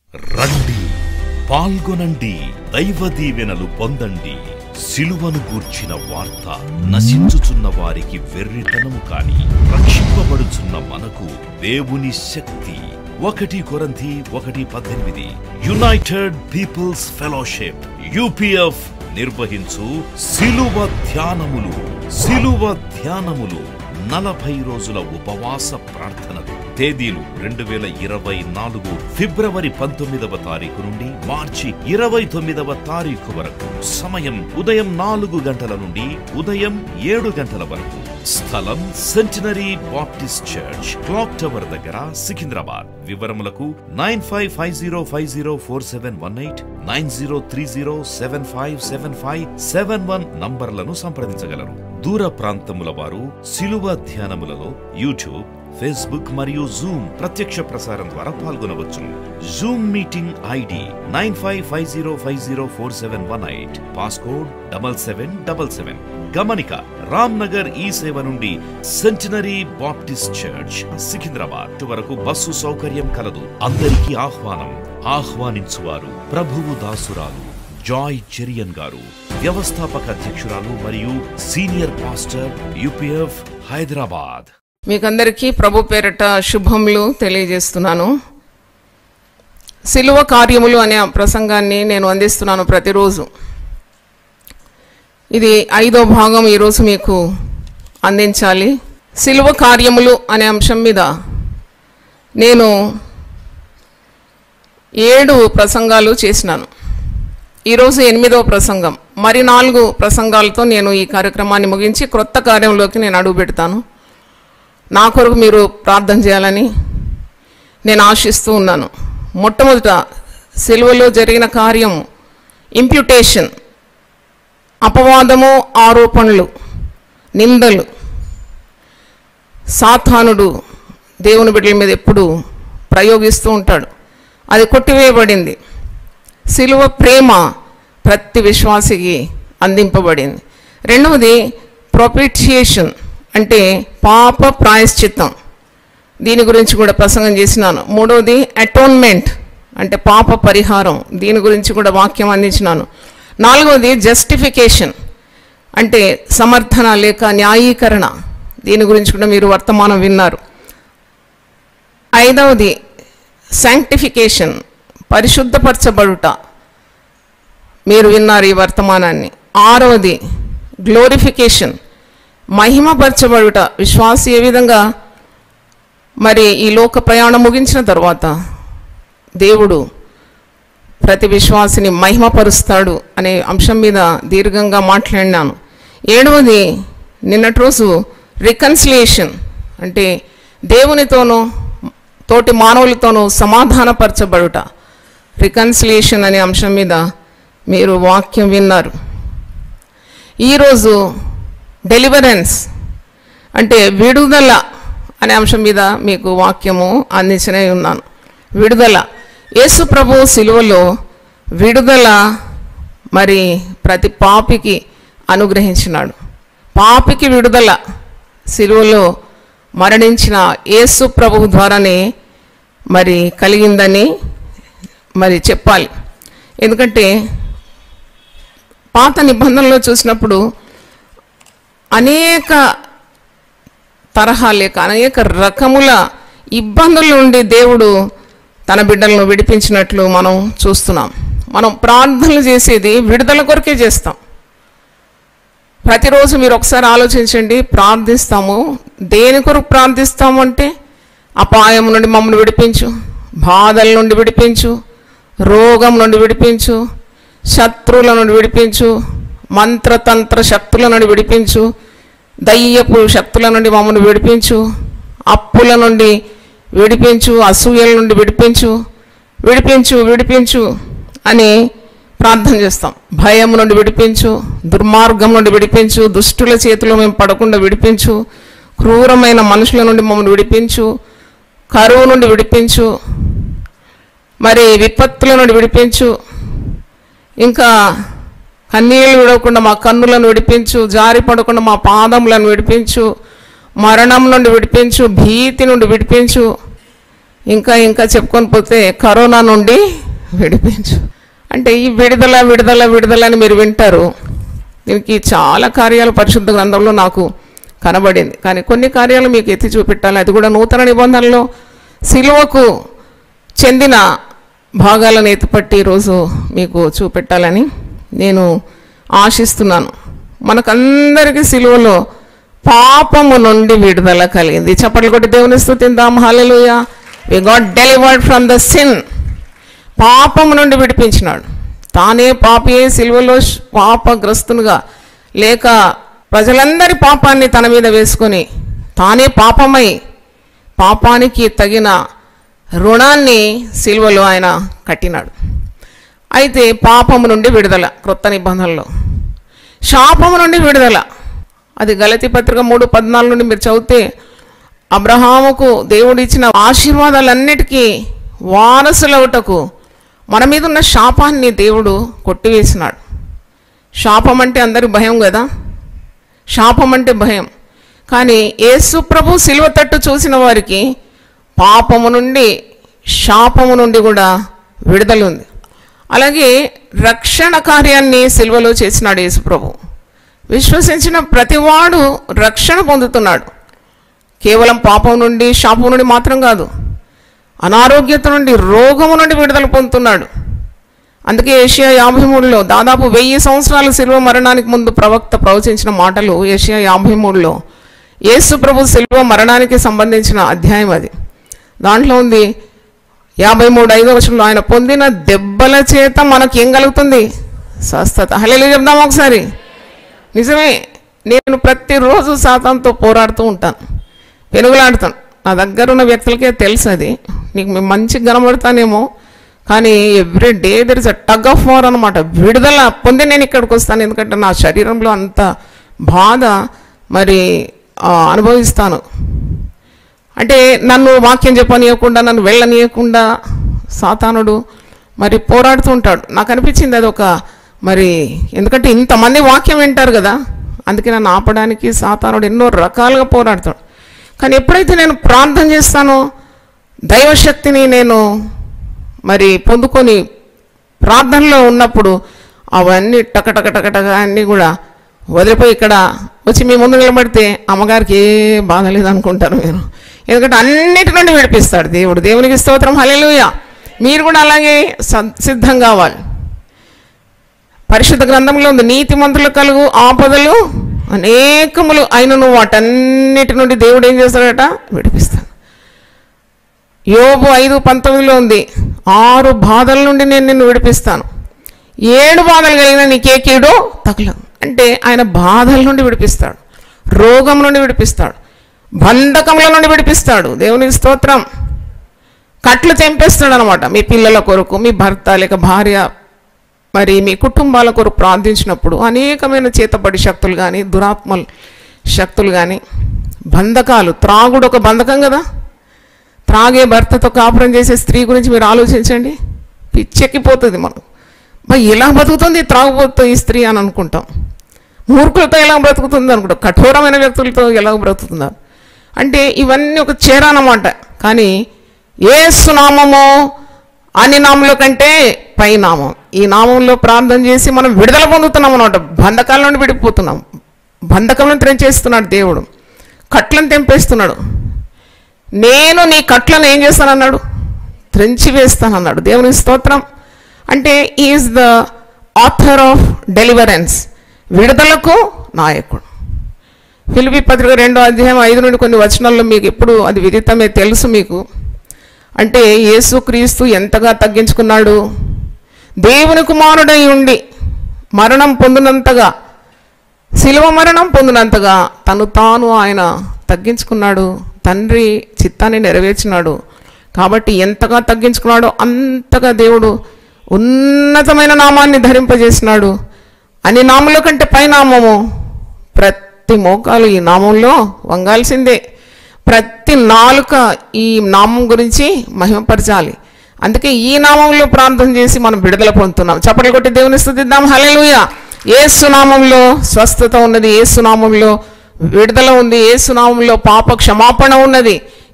రండి పాల్గొనండి దైవ దీవెనలు పొందండి సిలువను గూర్చిన వార్త నశించుచున్న వారికి వెర్రితనము కాని రక్షింపబడుచున్న మనకు దేవుని శక్తి ఒకటి కొరంథీ ఒకటి పద్దెనిమిది యునైటెడ్ పీపుల్స్ ఫెలోషిప్ యూపీఎఫ్ నిర్వహించు సిలువ ధ్యానములు సిలువ ధ్యానములు నలభై రోజుల ఉపవాస ప్రార్థనలు తేదీలు రెండు వేల ఇరవై నాలుగు ఫిబ్రవరి పంతొమ్మిదవ తారీఖు నుండి మార్చి ఇరవై తొమ్మిదవ తారీఖు వరకు సమయం ఉదయం నాలుగు గంటల నుండి ఉదయం ఏడు గంటల వరకు స్థలం centenary baptist church clock tower దగ్గర సికింద్రాబాద్ వివరములకు nine five five zero five zero four seven one eight nine zero three zero seven five seven five seven one నంబర్లను సంప్రదించగలరు దూర ప్రాంతముల వారు సిలువ ధ్యానములలో యూట్యూబ్ ఫేస్బుక్ మరియు జూమ్ ప్రత్యక్ష ప్రసారం ద్వారా పాల్గొనవచ్చును Zoom meeting ID nine five five zero five zero four seven one eight passcode double seven double seven గమనిక రామ్ నగర్ ఈ సేవ నుండి సెంటినరీ బాప్టిస్ట్ చర్చ్ సికింద్రాబాద్ వరకు బస్సు సౌకర్యం కలదు అందరికీ ఆహ్వానం ఆహ్వానించువారు ప్రభువు దాసురాలు జాయ్ చెరియన్ గారు వ్యవస్థాపక అధ్యక్షురాలు మరియు సీనియర్ పాస్టర్ యూపీఎఫ్ హైదరాబాద్ మీకందరికీ ప్రభు పేరట శుభములు తెలియజేస్తున్నాను సిలువ కార్యములు అనే ప్రసంగాన్ని నేను అందిస్తున్నాను ప్రతిరోజు ఇది ఐదో భాగం ఈరోజు మీకు అందించాలి సిలువ కార్యములు అనే అంశం మీద నేను ఏడు ప్రసంగాలు చేసినాను ఈరోజు ఎనిమిదవ ప్రసంగం మరి నాలుగు ప్రసంగాలతో నేను ఈ కార్యక్రమాన్ని ముగించి క్రొత్త కార్యంలోకి నేను అడుగు పెడతాను నా కొరకు మీరు ప్రార్థన చేయాలని నేను ఆశిస్తూ ఉన్నాను మొట్టమొదట సిలువలో జరిగిన కార్యం ఇంప్యూటేషన్ అపవాదము ఆరోపణలు నిందలు సాతానుడు దేవుని బిడ్డల మీద ఎప్పుడు ప్రయోగిస్తూ ఉంటాడు అది కొట్టివేయబడింది సిలువ ప్రేమ ప్రతి విశ్వాసికి అందింపబడింది రెండవది ప్రొపిటియేషన్ అంటే పాప ప్రాయశ్చిత్తం దీని గురించి కూడా ప్రసంగం చేసినాను మూడవది అటోన్మెంట్ అంటే పాప పరిహారం దీని గురించి కూడా వాక్యం అందించినాను నాలుగవది జస్టిఫికేషన్ అంటే సమర్థన లేక న్యాయీకరణ దీని గురించి కూడా మీరు వర్తమానం విన్నారు ఐదవది శాంక్టిఫికేషన్ పరిశుద్ధపరచబడుట మీరు విన్నారు ఈ వర్తమానాన్ని ఆరవది గ్లోరిఫికేషన్ మహిమపరచబడుట విశ్వాసి ఏ విధంగా మరి ఈ లోక ప్రయాణం ముగించిన తర్వాత దేవుడు ప్రతి విశ్వాసిని మహిమపరుస్తాడు అనే అంశం మీద దీర్ఘంగా మాట్లాడినాను ఏడవది నిన్నటి రోజు రికన్సిలియేషన్ అంటే దేవునితోనూ తోటి మానవులతోనూ సమాధానపరచబడుట రికన్సిలియేషన్ అనే అంశం మీద మీరు వాక్యం విన్నారు ఈరోజు డెలివరెన్స్ అంటే విడుదల అనే అంశం మీద మీకు వాక్యము అందించనే ఉన్నాను విడుదల యేసు ప్రభు సిలువలో విడుదల మరి ప్రతి పాపికి అనుగ్రహించినాడు పాపికి విడుదల సిలువలో మరణించిన యేసు ప్రభు ద్వారానే మరి కలిగిందని మరి చెప్పాలి ఎందుకంటే పాత నిబంధనలో చూసినప్పుడు అనేక తరహా లేక అనేక రకముల ఇబ్బందుల నుండి దేవుడు తన బిడ్డలను విడిపించినట్లు మనం చూస్తున్నాం మనం ప్రార్థనలు చేసేది విడుదల కొరకే చేస్తాం ప్రతిరోజు మీరు ఒకసారి ఆలోచించండి ప్రార్థిస్తాము దేని కొరకు ప్రార్థిస్తాము అంటే అపాయం నుండి మమ్మల్ని విడిపించు బాధల నుండి విడిపించు రోగం నుండి విడిపించు శత్రువుల నుండి విడిపించు మంత్రతంత్ర శక్తుల నుండి విడిపించు దయ్యపు శక్తుల నుండి మమ్మల్ని విడిపించు అప్పుల నుండి విడిపించు అసూయల నుండి విడిపించు విడిపించు విడిపించు అని ప్రార్థన చేస్తాం భయం నుండి విడిపించు దుర్మార్గం నుండి విడిపించు దుష్టుల చేతిలో మేము పడకుండా విడిపించు క్రూరమైన మనుషుల నుండి మమ్మల్ని విడిపించు కరువు నుండి విడిపించు మరి విపత్తుల నుండి విడిపించు ఇంకా కన్నీళ్ళు విడవకుండా మా కన్నులను విడిపించు జారి పడకుండా మా పాదములను విడిపించు మరణం నుండి విడిపించు భీతి నుండి విడిపించు ఇంకా ఇంకా చెప్పుకొని పోతే కరోనా నుండి విడిపించు అంటే ఈ విడుదల విడుదల విడుదల అని మీరు వింటారు దీనికి చాలా కార్యాలు పరిశుద్ధ గ్రంథంలో నాకు కనబడింది కానీ కొన్ని కార్యాలు మీకు ఎత్తి చూపెట్టాలి అది కూడా నూతన నిబంధనలో సిలువకు చెందిన భాగాలను ఎత్తిపట్టి ఈరోజు మీకు చూపెట్టాలని నేను ఆశిస్తున్నాను మనకందరికీ సిలువలో పాపము నుండి విడుదల కలిగింది చప్పట్లు కొట్టి దేవుని స్థుతిందాం hallelujah we got delivered from the sin పాపము నుండి విడిపించినాడు తానే పాపియే సిలువలో శ్- పాపగ్రస్తునిగా లేక ప్రజలందరి పాపాన్ని తన మీద వేసుకొని తానే పాపమై పాపానికి తగిన రుణాన్ని సిలువలో ఆయన కట్టినాడు అయితే పాపము నుండి విడుదల క్రొత్త నిబంధనలో శాపము నుండి విడుదల అది గలతి పత్రిక మూడు పద్నాలుగు నుండి మీరు చదివితే అబ్రహాముకు దేవుడు ఇచ్చిన ఆశీర్వాదాలన్నిటికీ వారసులవుటకు మన మీద ఉన్న శాపాన్ని దేవుడు కొట్టివేసినాడు శాపం అంటే అందరి భయం కదా శాపం అంటే భయం కానీ యేసు ప్రభు సిలువ తట్టు చూసిన వారికి పాపము నుండి శాపము నుండి కూడా విడుదల ఉంది అలాగే రక్షణ కార్యాన్ని సిలువలో చేసినాడు యేసు ప్రభు విశ్వసించిన ప్రతివాడు రక్షణ పొందుతున్నాడు కేవలం పాపం నుండి శాపం నుండి మాత్రం కాదు అనారోగ్యత నుండి రోగము నుండి విడుదల పొందుతున్నాడు అందుకే ఏషియా యాభై మూడులో దాదాపు వెయ్యి సంవత్సరాల శిల్వ మరణానికి ముందు ప్రవక్త ప్రవచించిన మాటలు ఏషియా యాభై మూడులో యేసు ప్రభు శిల్వ మరణానికి సంబంధించిన అధ్యాయం అది దాంట్లో ఉంది యాభై మూడు ఐదో వచనంలో ఆయన పొందిన దెబ్బల చేత మనకి ఏం కలుగుతుంది స్వస్థత హలేలు చెప్దాం ఒకసారి నిజమే నేను ప్రతిరోజు సాతాంతో పోరాడుతూ ఉంటాను పెనుగులాడుతాను నా దగ్గర ఉన్న వ్యక్తులకే తెలుసు అది నీకు మేము మంచిగా కనబడతానేమో కానీ every day there is a tug of war అనమాట విడుదల పొంది నేను ఇక్కడికి వస్తాను ఎందుకంటే నా శరీరంలో అంత బాధ మరి ఆ, అనుభవిస్తాను అంటే నన్ను వాక్యం చెప్పనీయకుండా నన్ను వెళ్ళనీయకుండా సాతానుడు మరి పోరాడుతూ ఉంటాడు నాకు అనిపించింది అది ఒక మరి ఎందుకంటే ఇంతమంది వాక్యం వింటారు కదా అందుకే నన్ను ఆపడానికి సాతానుడు ఎన్నో రకాలుగా పోరాడతాడు కానీ ఎప్పుడైతే నేను ప్రార్థన చేస్తానో దైవశక్తిని నేను మరి పొందుకొని ప్రార్థనలో ఉన్నప్పుడు అవన్నీ టక టక టక టక అన్నీ కూడా వదిలిపోయి ఇక్కడ వచ్చి మీ ముందు నిలబడితే అమ్మగారికి ఏ బాధ లేదనుకుంటారు మీరు ఎందుకంటే అన్నిటి నుండి విడిపిస్తాడు దేవుడు దేవునికి స్తోత్రం హల్లెలూయా మీరు కూడా అలాగే సద్- సిద్ధం కావాలి పరిశుద్ధ గ్రంథంలో ఉంది నీతిమంతులు కలుగు ఆపదలు అనేకములు అయినను వాటన్నిటి నుండి దేవుడు ఏం చేస్తాడట విడిపిస్తాడు యోబు ఐదు పంతొమ్మిదిలో ఉంది ఆరు బాధల నుండి నేను నిన్ను విడిపిస్తాను ఏడు బాధలు కలిగిన నీకే కీడు తగలదు అంటే ఆయన బాధల నుండి విడిపిస్తాడు రోగం నుండి విడిపిస్తాడు బంధకముల నుండి విడిపిస్తాడు దేవునికి స్తోత్రం కట్లు తెంపేస్తాడు అనమాట మీ పిల్లల కొరకు మీ భర్త లేక భార్య మరి మీ కుటుంబాల కొరకు ప్రార్థించినప్పుడు అనేకమైన చేతబడి శక్తులు కానీ దురాత్మల శక్తులు కానీ బంధకాలు త్రాగుడు ఒక బంధకం కదా త్రాగే భర్తతో కాపురం చేసే స్త్రీ గురించి మీరు ఆలోచించండి పిచ్చెక్కిపోతుంది మనం మరి ఎలా బతుకుతుంది త్రాగుబోతు ఈ స్త్రీ అని అనుకుంటాం మూర్ఖులతో ఎలా బ్రతుకుతుంది అనుకుంటాం కఠోరమైన వ్యక్తులతో ఎలా బ్రతుకుతున్నారు అంటే ఇవన్నీ ఒక చీర అన్నమాట కానీ ఏ సునామము అన్ని నామంలో కంటే పై నామం ఈ నామంలో ప్రార్థన చేసి మనం విడుదల పొందుతున్నాం అనమాట బంధకాల నుండి విడిపోతున్నాం బంధకం తెంచేస్తున్నాడు దేవుడు కట్లను తెంపేస్తున్నాడు నేను నీ కట్లను ఏం చేస్తానన్నాడు త్రెంచి వేస్తానన్నాడు దేవుని స్తోత్రం అంటే is the author of deliverance విడుదలకు నాయకుడు ఫిలిపి పత్రిక రెండో అధ్యాయం ఐదు నుండి కొన్ని వచనాల్లో మీకు ఎప్పుడు అది విదితమే తెలుసు మీకు అంటే యేసుక్రీస్తు ఎంతగా తగ్గించుకున్నాడు దేవుని కుమారుడై ఉండి మరణం పొందినంతగా శిలువ మరణం పొందినంతగా తను తాను ఆయన తగ్గించుకున్నాడు తండ్రి చిత్తాన్ని నెరవేర్చినాడు కాబట్టి ఎంతగా తగ్గించుకున్నాడో అంతగా దేవుడు ఉన్నతమైన నామాన్ని ధరింపజేసినాడు అన్ని నామముల కంటే పై నామము ప్రతి మోకాలు ఈ నామంలో వంగాల్సిందే ప్రతి నాలుక ఈ నామం గురించి మహిమపరచాలి అందుకే ఈ నామంలో ప్రార్థన చేసి మనం విడుదల పొందుతున్నాం చప్పట్లు కొట్టి దేవుని స్థుతిద్దాం హల్లెలూయ ఏ సునామంలో స్వస్థత ఉన్నది ఏ సునామంలో విడుదల ఉంది ఏ సునామంలో పాప క్షమాపణ ఉన్నది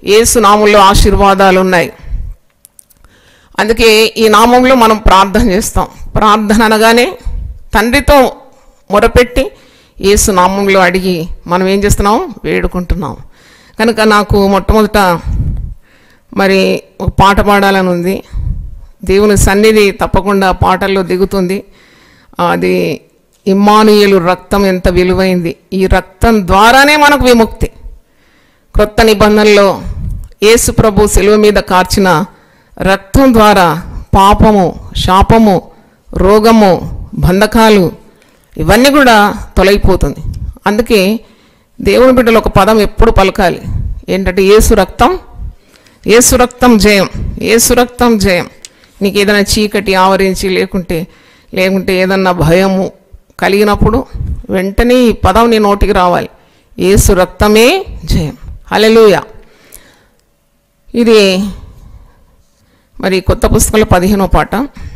ఏసు నామంలో ఆశీర్వాదాలు ఉన్నాయి అందుకే ఈ నామంలో మనం ప్రార్థన చేస్తాం ప్రార్థన అనగానే తండ్రితో మొరపెట్టి ఏసు నామంలో అడిగి మనం ఏం చేస్తున్నాం వేడుకుంటున్నాం కనుక నాకు మొట్టమొదట మరి ఒక పాట పాడాలని ఉంది దేవుని సన్నిధి తప్పకుండా పాటల్లో దిగుతుంది అది ఇమ్మానుయేలు రక్తం ఎంత విలువైంది ఈ రక్తం ద్వారానే మనకు విముక్తి క్రొత్త నిబంధనలో యేసు ప్రభు సెలవు మీద కార్చిన రక్తం ద్వారా పాపము శాపము రోగము బంధకాలు ఇవన్నీ కూడా తొలగిపోతుంది అందుకే దేవుని బిడ్డలు ఒక పదం ఎప్పుడు పలకాలి ఏంటంటే ఏసు రక్తం ఏసు రక్తం జయం ఏసు రక్తం జయం నీకు ఏదైనా చీకటి ఆవరించి లేకుంటే లేకుంటే ఏదన్నా భయము కలిగినప్పుడు వెంటనే ఈ పదం నీ నోటికి రావాలి ఏసు రక్తమే జయం హల్లెలూయా ఇది మరి కొత్త పుస్తకంలో పదిహేనో పాట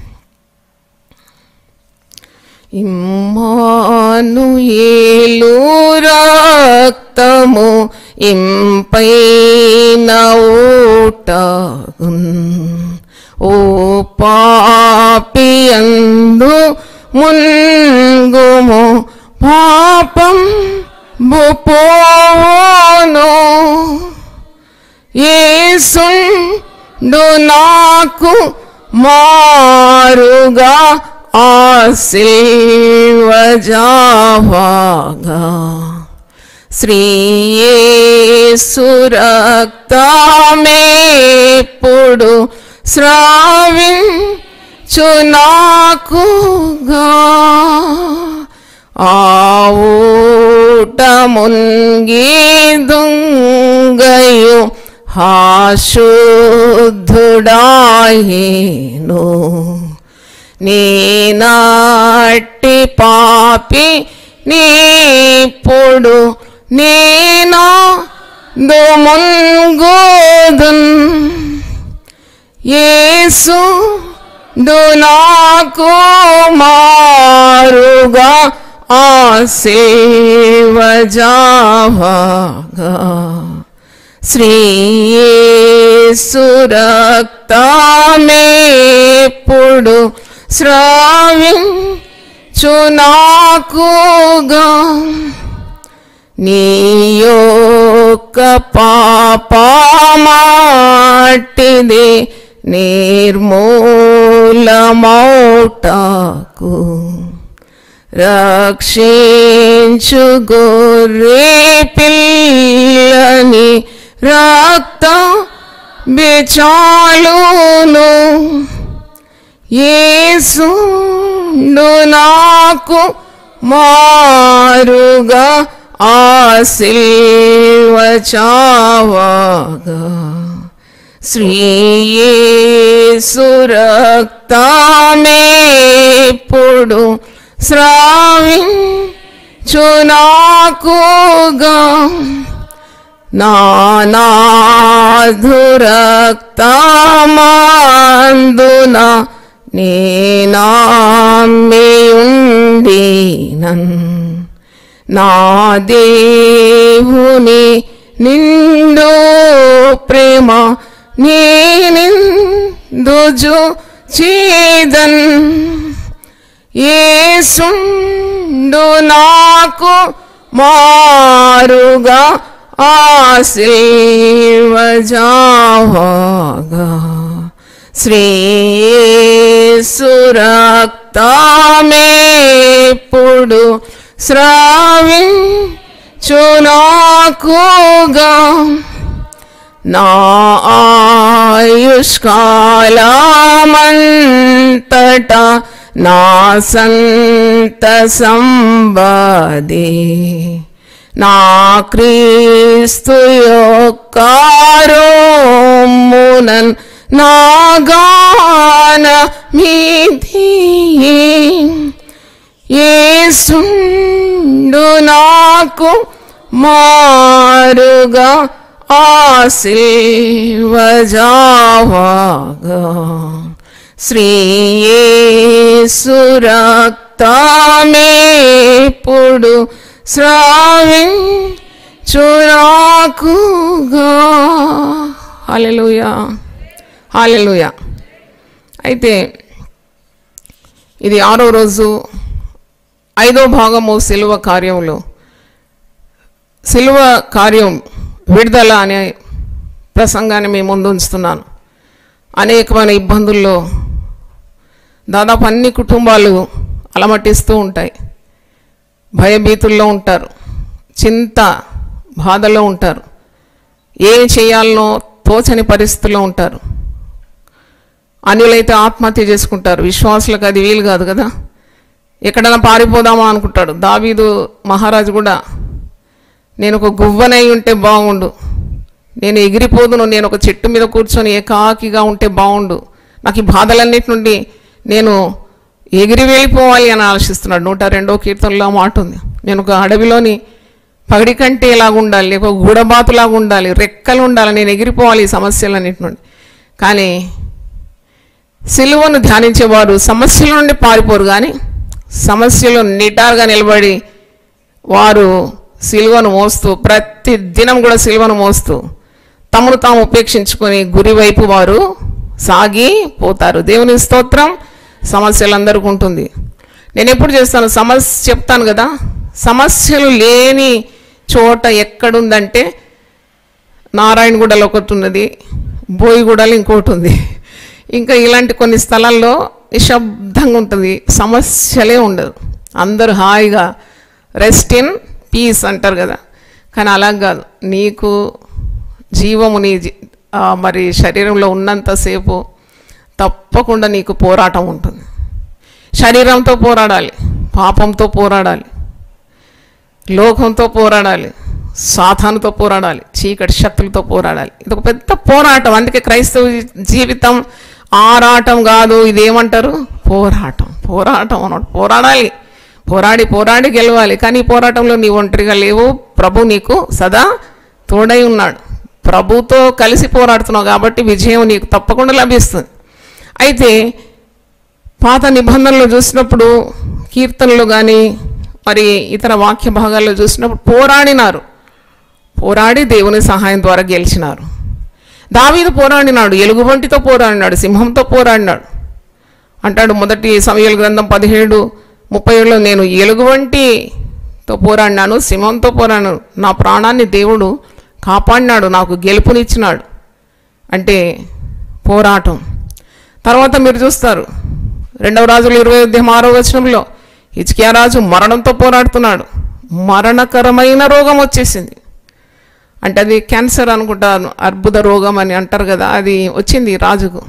ఇమ్మాను ఏలు రక్తము ఇంపైన ఊటగున్ ఓ పాపియందు మున్గుము పాపం బుపోను ఏసుండు నాకు మారుగా ఆశీర్వజావాగా శ్రీయేసురక్తమేప్పుడు శ్రావించునాకుగా ఆవుట మున్గీదుంగయు హాశుద్ధుడాయేను నేనాటి పాపి నీప్పుడు నేను దుముంగోదున్ యేసు నాకు మారుగా ఆశీర్వజావాగా శ్రీయేసురక్తమేప్పుడు శ్రావించునాకుగా నీ యొక్క పాపమాటిది నిర్మూలమౌటకు రక్షించు గొర్రె పిల్లని రక్తం బిచాలును యేసుండు నాకు మారుగా ఆశీర్వచావాగా శ్రీయేసురక్తమేప్పుడు శ్రావించునాకుగా నానాధురక్తమాందున నేనామ్మియుండినన్ నా దేవుని నిండు ప్రేమ నేనిందుజు చేదన్ ఏసుండు నాకు మారుగా ఆశీర్వజావాగా శ్రీయేసురక్తమేప్పుడు శ్రావించునాకుగా నా ఆయుష్కాలమంతట నా సంత సంబదే నా క్రీస్తు యొక్కారోమునన్ నా గాన మీది ఏసుండు నాకు మారుగా ఆశీర్వజావాగా శ్రీయేసురక్తమేప్పుడు శ్రావించునాకుగా చురాకుగా హాలెలుయా హాలెలుయా అయితే ఇది ఆరో రోజు ఐదో భాగము సిలువ కార్యంలో సిలువ కార్యం విడుదల అనే ప్రసంగాన్ని మీ ముందు ఉంచుతున్నాను అనేకమైన ఇబ్బందుల్లో దాదాపు అన్ని కుటుంబాలు అలమటిస్తూ ఉంటాయి భయభీతుల్లో ఉంటారు చింత బాధలో ఉంటారు ఏం చేయాలనో తోచని పరిస్థితుల్లో ఉంటారు అన్యులైతే ఆత్మహత్య చేసుకుంటారు విశ్వాసులకు అది వీలు కాదు కదా ఎక్కడైనా పారిపోదామా అనుకుంటాడు దావీదు మహారాజు కూడా నేను ఒక గువ్వనై ఉంటే బాగుండు నేను ఎగిరిపోదును నేను ఒక చెట్టు మీద కూర్చొని ఏకాకిగా ఉంటే బాగుండు నాకు ఈ బాధలన్నిటి నుండి నేను ఎగిరి వెళ్ళిపోవాలి అని ఆలోచిస్తున్నాడు నూట రెండో కీర్తనలో ఆ మాట ఉంది నేను ఒక అడవిలోని పగడి కంటే ఇలాగ ఉండాలి ఒక గూడబాతులాగా ఉండాలి రెక్కలు ఉండాలి నేను ఎగిరిపోవాలి ఈ సమస్యలన్నిటి నుండి కానీ సిలువను ధ్యానించేవారు సమస్యల నుండి పారిపోరు కానీ సమస్యలు నిటారుగా నిలబడి వారు సిలువను మోస్తూ ప్రతి దినం కూడా సిలువను మోస్తూ తమను తాము ఉపేక్షించుకొని గురి వైపు వారు సాగి పోతారు దేవుని స్తోత్రం సమస్యలందరికీ ఉంటుంది నేను ఎప్పుడు చేస్తాను సమస్య చెప్తాను కదా సమస్యలు లేని చోట ఎక్కడుందంటే నారాయణగూడలో ఒకటి ఉన్నది బోయిగూడలో ఇంకోటి ఉంది ఇంకా ఇలాంటి కొన్ని స్థలాల్లో నిశ్శబ్దంగా ఉంటుంది సమస్యలే ఉండదు అందరూ హాయిగా రెస్ట్ ఇన్ పీస్ అంటారు కదా కానీ అలా కాదు నీకు జీవము నీ జీ- ఆ, మరి శరీరంలో ఉన్నంతసేపు తప్పకుండా నీకు పోరాటం ఉంటుంది శరీరంతో పోరాడాలి పాపంతో పోరాడాలి లోకంతో పోరాడాలి సాతానుతో పోరాడాలి చీకటి శక్తులతో పోరాడాలి ఇది ఒక పెద్ద పోరాటం అందుకే క్రైస్తవ జీవితం ఆరాటం కాదు ఇదేమంటారు పోరాటం పోరాటం అన్నమాట పోరాడాలి పోరాడి పోరాడి గెలవాలి కానీ ఈ పోరాటంలో నీ ఒంటరిగా లేవు ప్రభు నీకు సదా తోడై ఉన్నాడు ప్రభుతో కలిసి పోరాడుతున్నావు కాబట్టి విజయం నీకు తప్పకుండా లభిస్తుంది అయితే పాత నిబంధనలు చూసినప్పుడు కీర్తనలు కానీ మరి ఇతర వాక్య భాగాల్లో చూసినప్పుడు పోరాడినారు పోరాడి దేవుని సహాయం ద్వారా గెలిచినారు దావీదు పోరాడినాడు ఎలుగుబంటితో పోరాడినాడు సింహంతో పోరాడినాడు అంటాడు మొదటి సమయాల గ్రంథం పదిహేడు ముప్పై ఏడులో నేను ఎలుగుబంటితో పోరాడినాను సింహంతో పోరాడినాను నా ప్రాణాన్ని దేవుడు కాపాడినాడు నాకు గెలుపునిచ్చినాడు అంటే పోరాటం తర్వాత మీరు చూస్తారు రెండవ రాజులు ఇరవై ఉద్యమం ఆరో వచనంలో హిజ్కియా రాజు మరణంతో పోరాడుతున్నాడు మరణకరమైన రోగం వచ్చేసింది అంటే అది క్యాన్సర్ అనుకుంటాను అర్బుద రోగం అని అంటారు కదా అది వచ్చింది ఈ రాజుకు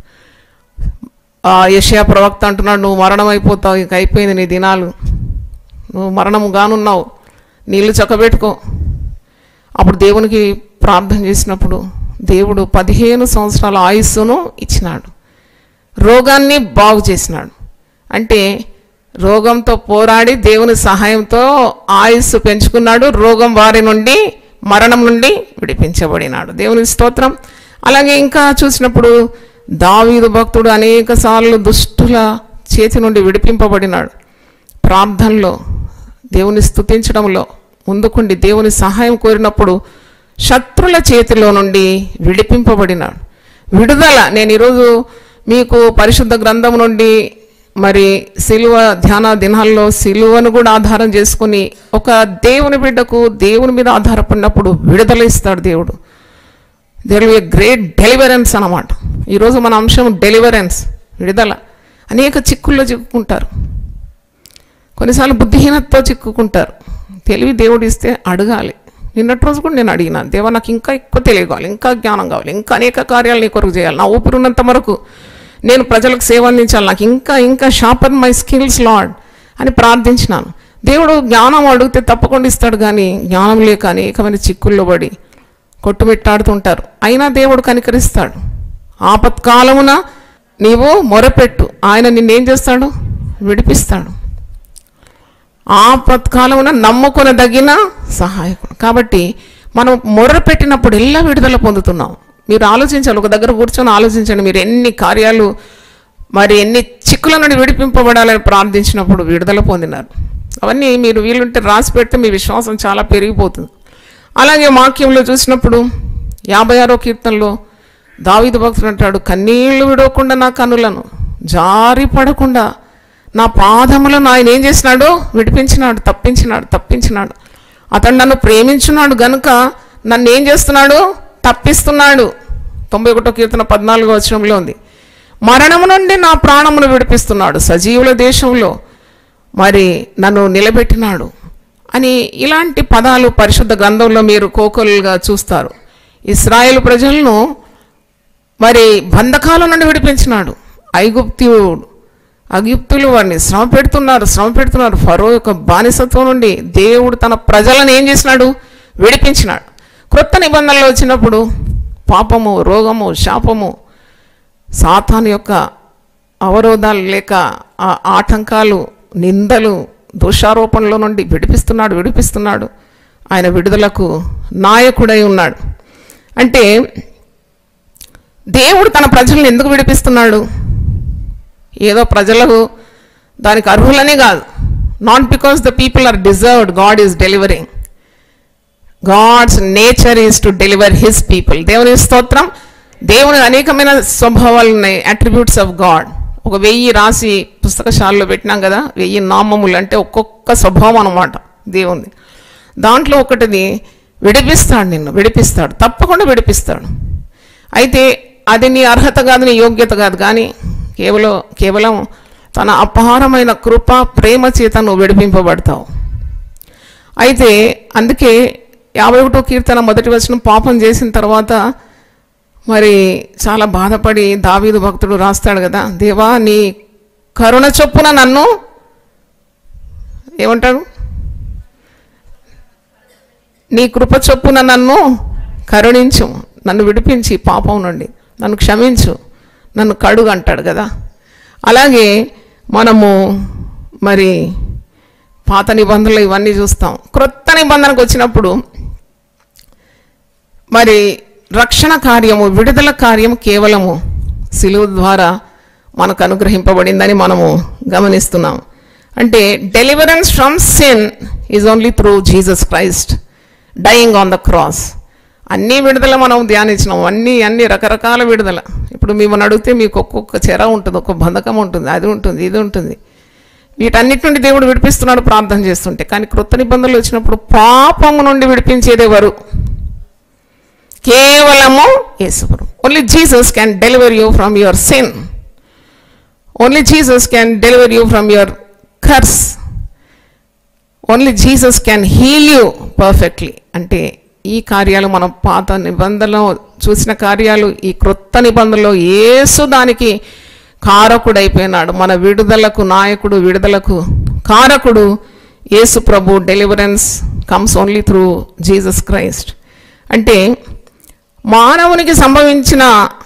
ఆ యషయా ప్రవక్త అంటున్నాడు నువ్వు మరణం అయిపోతావు ఇక అయిపోయింది నీ దినాలు నువ్వు మరణము గానున్నావు నీళ్లు చక్కబెట్టుకో అప్పుడు దేవునికి ప్రార్థన చేసినప్పుడు దేవుడు పదిహేను సంవత్సరాల ఆయుస్సును ఇచ్చినాడు రోగాన్ని బాగు చేసినాడు అంటే రోగంతో పోరాడి దేవుని సహాయంతో ఆయుస్సు పెంచుకున్నాడు రోగం వారి నుండి మరణం నుండి విడిపించబడినాడు దేవుని స్తోత్రం అలాగే ఇంకా చూసినప్పుడు దావీదు భక్తుడు అనేక సార్లు దుష్టుల చేతి నుండి విడిపింపబడినాడు ప్రార్థనలో దేవుని స్తుతించడంలో ముందుకుండి దేవుని సహాయం కోరినప్పుడు శత్రుల చేతిలో నుండి విడిపింపబడినాడు విడుదల నేను ఈరోజు మీకు పరిశుద్ధ గ్రంథం నుండి మరి సిలువ ధ్యాన దినాల్లో సిలువను కూడా ఆధారం చేసుకుని ఒక దేవుని బిడ్డకు దేవుని మీద ఆధారపడినప్పుడు విడుదల ఇస్తాడు దేవుడు దేర్ విల్ గ్రేట్ డెలివరెన్స్ అన్నమాట ఈరోజు మన అంశం డెలివరెన్స్ విడుదల అనేక చిక్కుల్లో చిక్కుకుంటారు కొన్నిసార్లు బుద్ధిహీనతతో చిక్కుకుంటారు తెలివి దేవుడు ఇస్తే అడగాలి నిన్నటి రోజు కూడా నేను అడిగినాను దేవా నాకు ఇంకా ఎక్కువ తెలియగాలి ఇంకా జ్ఞానం కావాలి ఇంకా అనేక కార్యాలు నీ కొరకు చేయాలి నా ఊపిరి ఉన్నంత వరకు నేను ప్రజలకు సేవ అందించాలి నాకు ఇంకా ఇంకా షార్పన్ మై స్కిల్స్ లాడ్ అని ప్రార్థించినాను దేవుడు జ్ఞానం అడిగితే తప్పకుండా ఇస్తాడు కానీ జ్ఞానం లేక అనేకమైన చిక్కుల్లో పడి కొట్టుమిట్టాడుతుంటారు అయినా దేవుడు కనికరిస్తాడు ఆపత్కాలమున నీవు మొరపెట్టు ఆయన నిన్నేం చేస్తాడు విడిపిస్తాడు ఆపత్కాలమున నమ్ముకొనదగిన సహాయకుడు కాబట్టి మనం మొర్ర పెట్టినప్పుడు ఎలా విడుదల పొందుతున్నాం మీరు ఆలోచించాలి ఒక దగ్గర కూర్చొని ఆలోచించండి మీరు ఎన్ని కార్యాలు మరి ఎన్ని చిక్కుల నుండి విడిపింపబడాలని ప్రార్థించినప్పుడు విడుదల పొందినారు అవన్నీ మీరు వీలుంటే రాసి పెడితే మీ విశ్వాసం చాలా పెరిగిపోతుంది అలాగే వాక్యంలో చూసినప్పుడు యాభై ఆరో కీర్తనలో దావీదు భక్తుడు అంటాడు కన్నీళ్లు విడవకుండా నా కన్నులను జారి పడకుండా నా పాదములను ఆయన ఏం చేసినాడు విడిపించినాడు తప్పించినాడు తప్పించినాడు అతడు నన్ను ప్రేమించున్నాడు గనుక నన్ను ఏం చేస్తున్నాడు తప్పిస్తున్నాడు తొంభై ఒకటో కీర్తన పద్నాలుగో వచనంలో ఉంది మరణము నుండి నా ప్రాణమును విడిపిస్తున్నాడు సజీవుల దేశంలో మరి నన్ను నిలబెట్టినాడు అని ఇలాంటి పదాలు పరిశుద్ధ గ్రంథంలో మీరు కోకొలుగా చూస్తారు ఇస్రాయేల్ ప్రజలను మరి బంధకాల నుండి విడిపించినాడు ఐగుప్తుడు అగిప్తులు వారిని శ్రమ పెడుతున్నారు శ్రమ పెడుతున్నారు ఫరో యొక్క బానిసత్వం నుండి దేవుడు తన ప్రజలను ఏం చేసినాడు విడిపించినాడు క్రొత్త నిబంధనలు వచ్చినప్పుడు పాపము రోగము శాపము సాతాను యొక్క అవరోధాలు లేక ఆ ఆటంకాలు నిందలు దోషారోపణల నుండి విడిపిస్తున్నాడు విడిపిస్తున్నాడు ఆయన విడుదలకు నాయకుడై ఉన్నాడు అంటే దేవుడు తన ప్రజలను ఎందుకు విడిపిస్తున్నాడు ఏదో ప్రజలకు దానికి అర్హులనే కాదు not because the people are deserved God is delivering God's nature is to deliver his people దేవుని స్తోత్రం దేవుని అనేకమైన స్వభావాలు ఉన్నాయి అట్రిబ్యూట్స్ ఆఫ్ గాడ్ ఒక వెయ్యి రాసి పుస్తకశాలలో పెట్టినాం కదా వెయ్యి నామములు అంటే ఒక్కొక్క స్వభావం అనమాట దేవుంది దాంట్లో ఒకటిది విడిపిస్తాడు నిన్ను విడిపిస్తాడు తప్పకుండా విడిపిస్తాడు అయితే అది నీ అర్హత కాదు నీ యోగ్యత కాదు కానీ కేవలం కేవలం తన అపారమైన కృప ప్రేమ చేత నువ్వు విడిపింపబడతావు అయితే అందుకే యాభై ఒకటో కీర్తన మొదటి వచనం పాపం చేసిన తర్వాత మరి చాలా బాధపడి దావీదు భక్తుడు రాస్తాడు కదా దేవా నీ కరుణ చొప్పున నన్ను ఏమంటాడు నీ కృప చొప్పున నన్ను కరుణించు నన్ను విడిపించి పాపం నుండి నన్ను క్షమించు నన్ను కడుగు అంటాడు కదా అలాగే మనము మరి పాత నిబంధనలు ఇవన్నీ చూస్తాం క్రొత్త నిబంధనకు వచ్చినప్పుడు మరి రక్షణ కార్యము విడుదల కార్యము కేవలము సిలువ ద్వారా మనకు అనుగ్రహింపబడిందని మనము గమనిస్తున్నాం అంటే deliverance from sin is only through Jesus Christ dying on the cross అన్ని విడుదల మనం ధ్యానించినాం అన్ని అన్ని రకరకాల విడుదల ఇప్పుడు మిమ్మల్ని అడిగితే మీకు ఒక్కొక్క చెర ఉంటుంది ఒక్కొక్క బంధకం ఉంటుంది అది ఉంటుంది ఇది ఉంటుంది వీటన్నిటి నుండి దేవుడు విడిపిస్తున్నాడు ప్రార్థన చేస్తుంటే కానీ క్రొత్త నిబంధనలు వచ్చినప్పుడు పాపము నుండి విడిపించేది ఎవరు కేవలము యేసుపురం only Jesus can deliver you from your sin only Jesus can deliver you from your curse only Jesus can heal you perfectly అంటే ఈ కార్యాలు మనం పాత నిబంధనలో చూసిన కార్యాలు ఈ క్రొత్త నిబంధనలో యేసు దానికి కారకుడైపోయినాడు మన విడుదలకు నాయకుడు విడుదలకు కారకుడు యేసు ప్రభు deliverance comes only through Jesus Christ అంటే మానవునికి సంభవించిన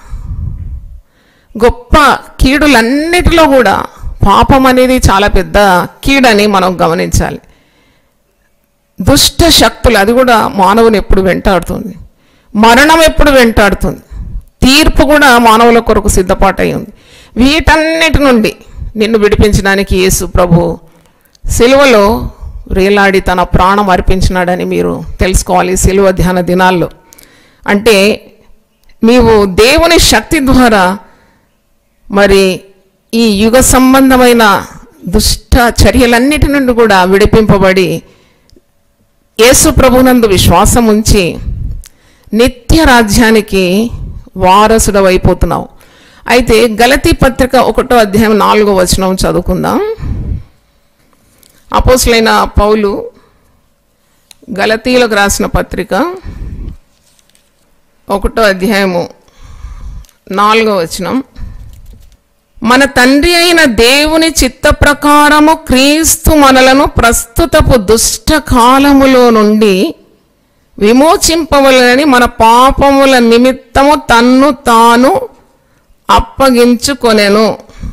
గొప్ప కీడులన్నిటిలో కూడా పాపం అనేది చాలా పెద్ద కీడని మనం గమనించాలి దుష్ట శక్తులు అది కూడా మానవుని ఎప్పుడు వెంటాడుతుంది మరణం ఎప్పుడు వెంటాడుతుంది తీర్పు కూడా మానవుల కొరకు సిద్ధపాటై ఉంది వీటన్నిటి నుండి నిన్ను విడిపించడానికి యేసు ప్రభు సిలువలో రేలాడి తన ప్రాణం అర్పించినాడని మీరు తెలుసుకోవాలి సిలువ ధ్యాన దినాల్లో అంటే నీవు దేవుని శక్తి ద్వారా మరి ఈ యుగ సంబంధమైన దుష్ట చర్యలన్నిటి నుండి కూడా విడిపింపబడి యేసు ప్రభునందు విశ్వాసం ఉంచి నిత్య రాజ్యానికి వారసుడవైపోతున్నావు అయితే గలతీ పత్రిక ఒకటో అధ్యాయం నాలుగో వచనం చదువుకుందాం అపోసులైన పౌలు గలతీలకు రాసిన పత్రిక ఒకటో అధ్యాయము నాలుగో వచనం మన తండ్రి అయిన దేవుని చిత్త ప్రకారము క్రీస్తు మనలను ప్రస్తుతపు దుష్ట కాలములో నుండి విమోచింపవలనని మన పాపముల నిమిత్తము తన్ను తాను అప్పగించుకొనెను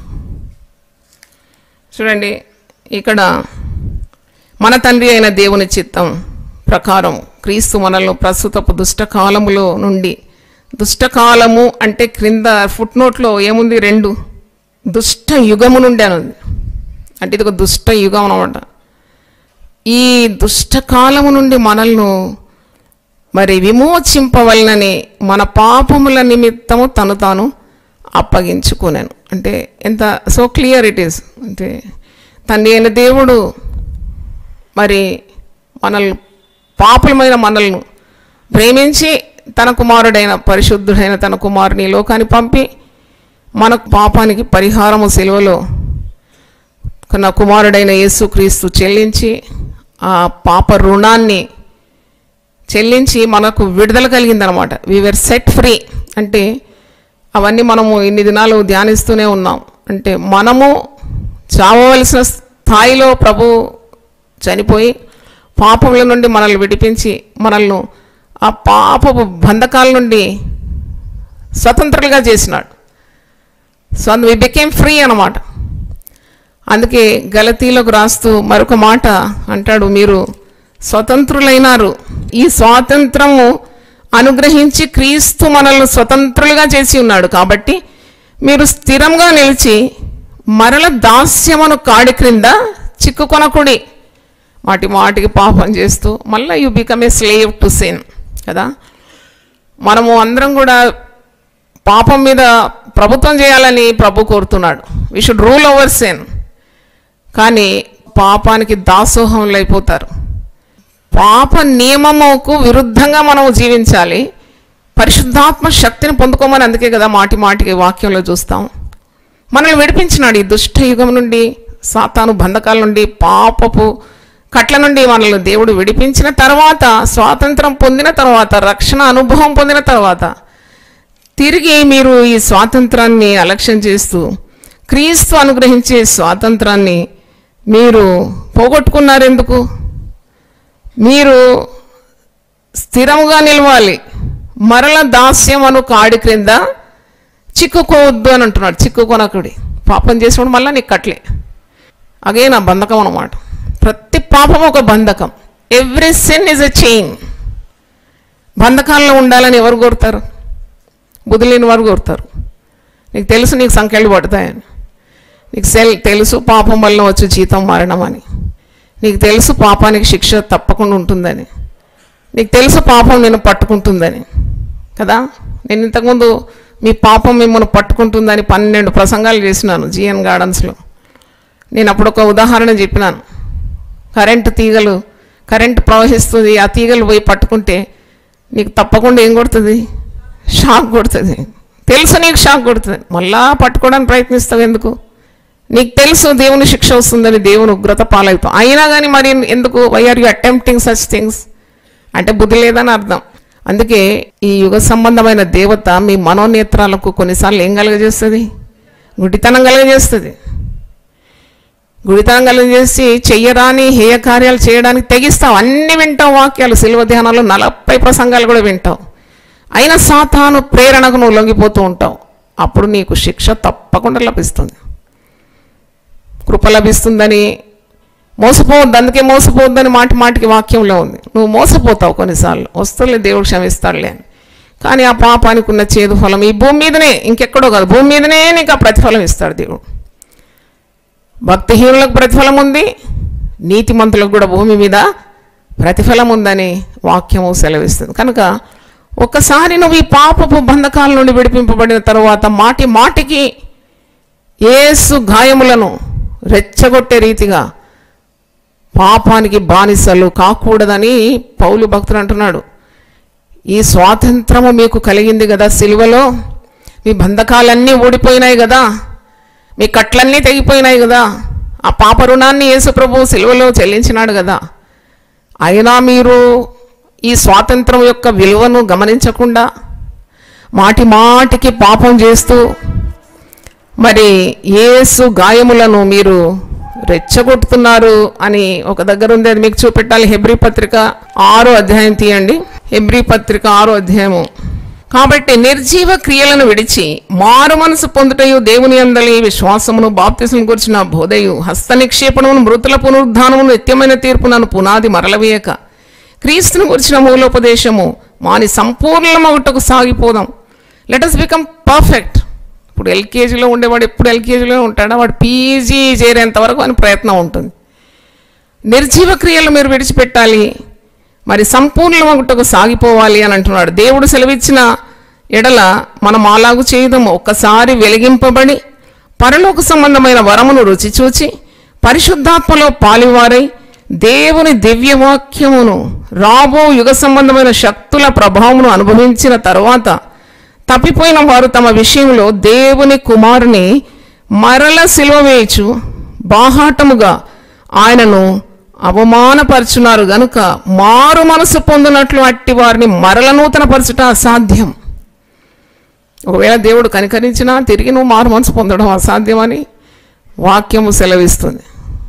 చూడండి ఇక్కడ మన తండ్రి అయిన దేవుని చిత్తం ప్రకారం క్రీస్తు మనల్ని ప్రస్తుతపు దుష్టకాలములో నుండి దుష్టకాలము అంటే క్రింద ఫుట్ నోట్లో ఏముంది రెండు దుష్ట యుగము నుండి అని ఉంది అంటే ఇది ఒక దుష్ట యుగం అనమాట ఈ దుష్టకాలము నుండి మనల్ని మరి విమోచింపవలనని మన పాపముల నిమిత్తము తను తాను అప్పగించుకున్నాను అంటే ఎంత సో క్లియర్ ఇట్ ఈస్ అంటే తండ్రి అయిన దేవుడు మరి మనల్ని పాపులమైన మనల్ని ప్రేమించి తన కుమారుడైన పరిశుద్ధుడైన తన కుమారుని ఈ లోకాన్ని పంపి మన పాపానికి పరిహారము సెలవులో నా కుమారుడైన యేసుక్రీస్తు చెల్లించి ఆ పాప రుణాన్ని చెల్లించి మనకు విడుదల కలిగిందనమాట వీఆర్ సెట్ ఫ్రీ అంటే అవన్నీ మనము ఇన్ని దినాలు ధ్యానిస్తూనే ఉన్నాం అంటే మనము చావవలసిన స్థాయిలో ప్రభు చనిపోయి పాపముల నుండి మనల్ని విడిపించి మనల్ని ఆ పాపపు బంధకాల నుండి స్వతంత్రులుగా చేసినాడు సో అందు వి బికేమ్ ఫ్రీ అనమాట అందుకే గలతీలకు రాస్తూ మరొక మాట అంటాడు మీరు స్వతంత్రులైనారు ఈ స్వాతంత్రము అనుగ్రహించి క్రీస్తు మనల్ని స్వతంత్రులుగా చేసి ఉన్నాడు కాబట్టి మీరు స్థిరంగా నిలిచి మరల దాస్యమును కాడి క్రింద చిక్కుకొనకుడి మాటి మాటికి పాపం చేస్తూ మళ్ళీ you become a slave to sin కదా మనము అందరం కూడా పాపం మీద ప్రభుత్వం చేయాలని ప్రభు కోరుతున్నాడు we should rule over sin కానీ పాపానికి దాసోహంలో అయిపోతారు పాప నియమముకు విరుద్ధంగా మనం జీవించాలి పరిశుద్ధాత్మ శక్తిని పొందుకోమని అందుకే కదా మాటి మాటికి వాక్యంలో చూస్తాం మనల్ని విడిపించినాడు ఈ దుష్ట యుగం నుండి సాతాను బంధకాల నుండి పాపపు కట్ల నుండి మనల్ని దేవుడు విడిపించిన తర్వాత స్వాతంత్రం పొందిన తర్వాత రక్షణ అనుభవం పొందిన తర్వాత తిరిగి మీరు ఈ స్వాతంత్రాన్ని అలక్ష్యం చేస్తూ క్రీస్తు అనుగ్రహించే స్వాతంత్రాన్ని మీరు పోగొట్టుకున్నారు ఎందుకు మీరు స్థిరముగా నిలవాలి మరల దాస్యం అను కాడి క్రింద చిక్కుకోవద్దు అని అంటున్నాడు చిక్కుకొనకుడి పాపం చేసినప్పుడు మళ్ళీ నీకు కట్లే అగే నా బంధకం అనమాట ప్రతి పాపం ఒక బంధకం every sin is a chain బంధకాల్లో ఉండాలని ఎవరు కోరుతారు బుద్ధి లేని వారు కోరుతారు నీకు తెలుసు నీకు సంఖ్యలు పడతాయని నీకు సెల్ తెలుసు పాపం వల్ల వచ్చే జీతం మరణం అని నీకు తెలుసు పాపానికి శిక్ష తప్పకుండా ఉంటుందని నీకు తెలుసు పాపం నేను పట్టుకుంటుందని కదా నేను ఇంతకుముందు మీ పాపం మిమ్మల్ని పట్టుకుంటుందని పన్నెండు ప్రసంగాలు చేసినాను జిఎన్ గార్డెన్స్లో నేను అప్పుడు ఒక ఉదాహరణ చెప్పినాను కరెంటు తీగలు కరెంటు ప్రవహిస్తుంది ఆ తీగలు పోయి పట్టుకుంటే నీకు తప్పకుండా ఏం కొడుతుంది షాక్ కొడుతుంది తెలుసు నీకు షాక్ కొడుతుంది మళ్ళా పట్టుకోవడానికి ప్రయత్నిస్తావు ఎందుకు నీకు తెలుసు దేవుని శిక్ష వస్తుందని దేవుని ఉగ్రత పాలవుతావు అయినా కానీ మరి ఎందుకు why are you attempting such things అంటే బుద్ధి లేదని అర్థం అందుకే ఈ యుగ సంబంధమైన దేవత మీ మనోనేత్రాలకు కొన్నిసార్లు ఏం కలుగజేస్తుంది గుడితనం కలుగజేస్తుంది గుడితనం కలుగజేసి చెయ్యరాని హేయ కార్యాలు చేయడానికి తెగిస్తావు అన్ని వింటావు వాక్యాలు శిల్వ ధ్యానాలు నలభై ప్రసంగాలు కూడా వింటావు అయినా సాతాను ప్రేరణకు నువ్వు లొంగిపోతూ ఉంటావు అప్పుడు నీకు శిక్ష తప్పకుండా లభిస్తుంది కృప లభిస్తుందని మోసపోవద్దు అందుకే మోసపోవద్దని మాటి మాటికి వాక్యంలో ఉంది నువ్వు మోసపోతావు కొన్నిసార్లు వస్తువులే దేవుడు క్షమిస్తాడులే అని కానీ ఆ పాపానికి ఉన్న చేదు ఫలం ఈ భూమి మీదనే ఇంకెక్కడో కాదు భూమి మీదనే నీకు ఆ ప్రతిఫలం ఇస్తాడు దేవుడు భక్తిహీనులకు ప్రతిఫలం ఉంది నీతిమంతులకు కూడా భూమి మీద ప్రతిఫలం ఉందని వాక్యము సెలవిస్తుంది కనుక ఒక్కసారి నువ్వు ఈ పాపపు బంధకాల నుండి విడిపింపబడిన తర్వాత మాటి మాటికి ఏసు గాయములను రెచ్చగొట్టే రీతిగా పాపానికి బానిసలు కాకూడదని పౌలు భక్తుడు అంటున్నాడు ఈ స్వాతంత్రము మీకు కలిగింది కదా సిలువలో మీ బంధకాలన్నీ ఊడిపోయినాయి కదా మీ కట్లన్నీ తెగిపోయినాయి కదా ఆ పాప రుణాన్ని యేసు ప్రభు సిలువలో చెల్లించినాడు కదా అయినా మీరు ఈ స్వాతంత్రం యొక్క విలువను గమనించకుండా మాటి మాటికి పాపం చేస్తూ మరి యేసు గాయములను మీరు రెచ్చగొట్టుతున్నారు అని ఒక దగ్గర ఉంది అది మీకు చూపెట్టాలి హెబ్రి పత్రిక ఆరో అధ్యాయం తీయండి హెబ్రి పత్రిక ఆరో అధ్యాయము కాబట్టి నిర్జీవ క్రియలను విడిచి మారు మనసు పొందుటయు దేవుని అందలి విశ్వాసమును బాప్తిసం గురించిన బోధయు హస్త నిక్షేపణమును మృతుల పునరుద్ధానమును నిత్యమైన తీర్పునను పునాది మరలవేయక క్రీస్తును గురించిన మూలోపదేశము మాని సంపూర్ణమగుటకు సాగిపోదాం లెట్ అస్ బికమ్ పర్ఫెక్ట్ ఇప్పుడు ఎల్కేజీలో ఉండేవాడు ఎప్పుడు ఎల్కేజీలో ఉంటాడా వాడు పీజీ చేరేంత వరకు అని ప్రయత్నం ఉంటుంది నిర్జీవ క్రియలు మీరు విడిచిపెట్టాలి మరి సంపూర్ణమగుటకు సాగిపోవాలి అని అంటున్నాడు దేవుడు సెలవిచ్చిన ఎడల మనం అలాగు చేయదము ఒక్కసారి వెలిగింపబడి పరలోక సంబంధమైన వరమును రుచి చూచి పరిశుద్ధాత్మలో పాలివారై దేవుని దివ్యవాక్యమును రాబో యుగ సంబంధమైన శక్తుల ప్రభావమును అనుభవించిన తరువాత తప్పిపోయిన వారు తమ విషయంలో దేవుని కుమారుని మరల సిలువ వేయచు బాహాటముగా ఆయనను అవమానపరుచున్నారు గనుక మారు మనసు పొందినట్లు అట్టి వారిని మరల నూతన పరచుట అసాధ్యం ఒకవేళ దేవుడు కనికరించినా తిరిగి నువ్వు మారు మనసు పొందడం అసాధ్యమని వాక్యము సెలవిస్తుంది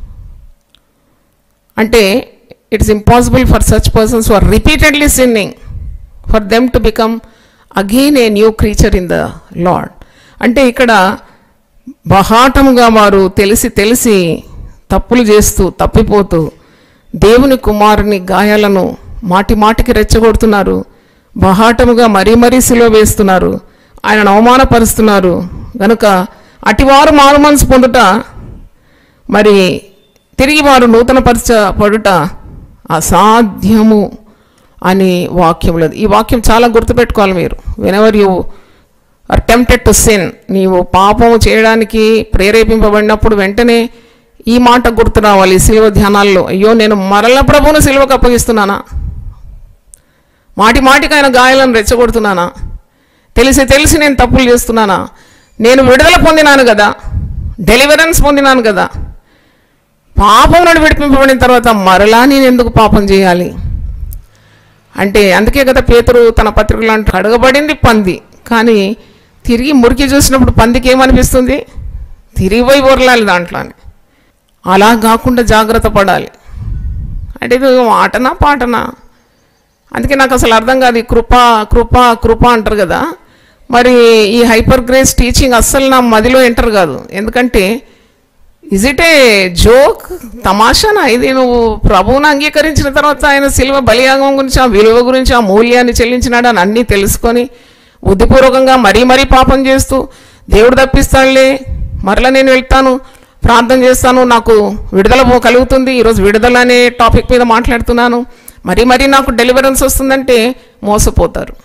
అంటే it's impossible for such persons are repeatedly sinning for them to become again a new creature in the Lord అంటే ఇక్కడ బహాటముగా వారు తెలిసి తెలిసి తప్పులు చేస్తూ తప్పిపోతూ దేవుని కుమారుని గాయాలను మాటి మాటికి రెచ్చగొడుతున్నారు బహాటముగా మరీ మరీ సిలువ వేస్తున్నారు ఆయనను అవమానపరుస్తున్నారు గనుక అటివారు మారు మనసు పొందుట మరి తిరిగి వారు నూతన పరచ పడుట అసాధ్యము అని వాక్యం లేదు ఈ వాక్యం చాలా గుర్తుపెట్టుకోవాలి మీరు whenever you are tempted to sin నీవు పాపము చేయడానికి ప్రేరేపింపబడినప్పుడు వెంటనే ఈ మాట గుర్తు రావాలి సిలువ ధ్యానాల్లో అయ్యో నేను మరల ప్రభువును సిలువకు అప్పగిస్తున్నానా మాటి మాటికి ఆయన గాయాలను రెచ్చగొడుతున్నానా తెలిసి తెలిసి నేను తప్పులు చేస్తున్నానా నేను విడుదల పొందినాను కదా డెలివరెన్స్ పొందినాను కదా పాపం నుండి విడిపింపబడిన తర్వాత మరలా నేను ఎందుకు పాపం చేయాలి అంటే అందుకే కదా పేతురు తన పత్రికలు అంటూ అడగబడింది పంది కానీ తిరిగి మురికి చూసినప్పుడు పందికి ఏమనిపిస్తుంది తిరిగి పోయి ఊరలాలి దాంట్లో అని అలా కాకుండా జాగ్రత్త పడాలి అంటే ఇది ఆటనా పాటనా అందుకే నాకు అసలు అర్థం కాదు ఈ కృప కృప కృప అంటారు కదా మరి ఈ హైపర్ గ్రేస్ టీచింగ్ అస్సలు నా మదిలో ఎంటర్ కాదు ఎందుకంటే ఇజ్ ఇట్ ఏ జోక్ తమాషానా ఇది నువ్వు ప్రభువును అంగీకరించిన తర్వాత ఆయన శిల్వ బలియాగం గురించి ఆ విలువ గురించి ఆ మూల్యాన్ని చెల్లించినాడు అని అన్నీ తెలుసుకొని బుద్ధిపూర్వకంగా మరీ మరీ పాపం చేస్తూ దేవుడు తప్పిస్తాడులే మరలా నేను వెళ్తాను ప్రార్థన చేస్తాను నాకు విడుదల పో- కలుగుతుంది ఈరోజు విడుదల అనే టాపిక్ మీద మాట్లాడుతున్నాను మరీ మరీ నాకు డెలివరెన్స్ వస్తుందంటే మోసపోతారు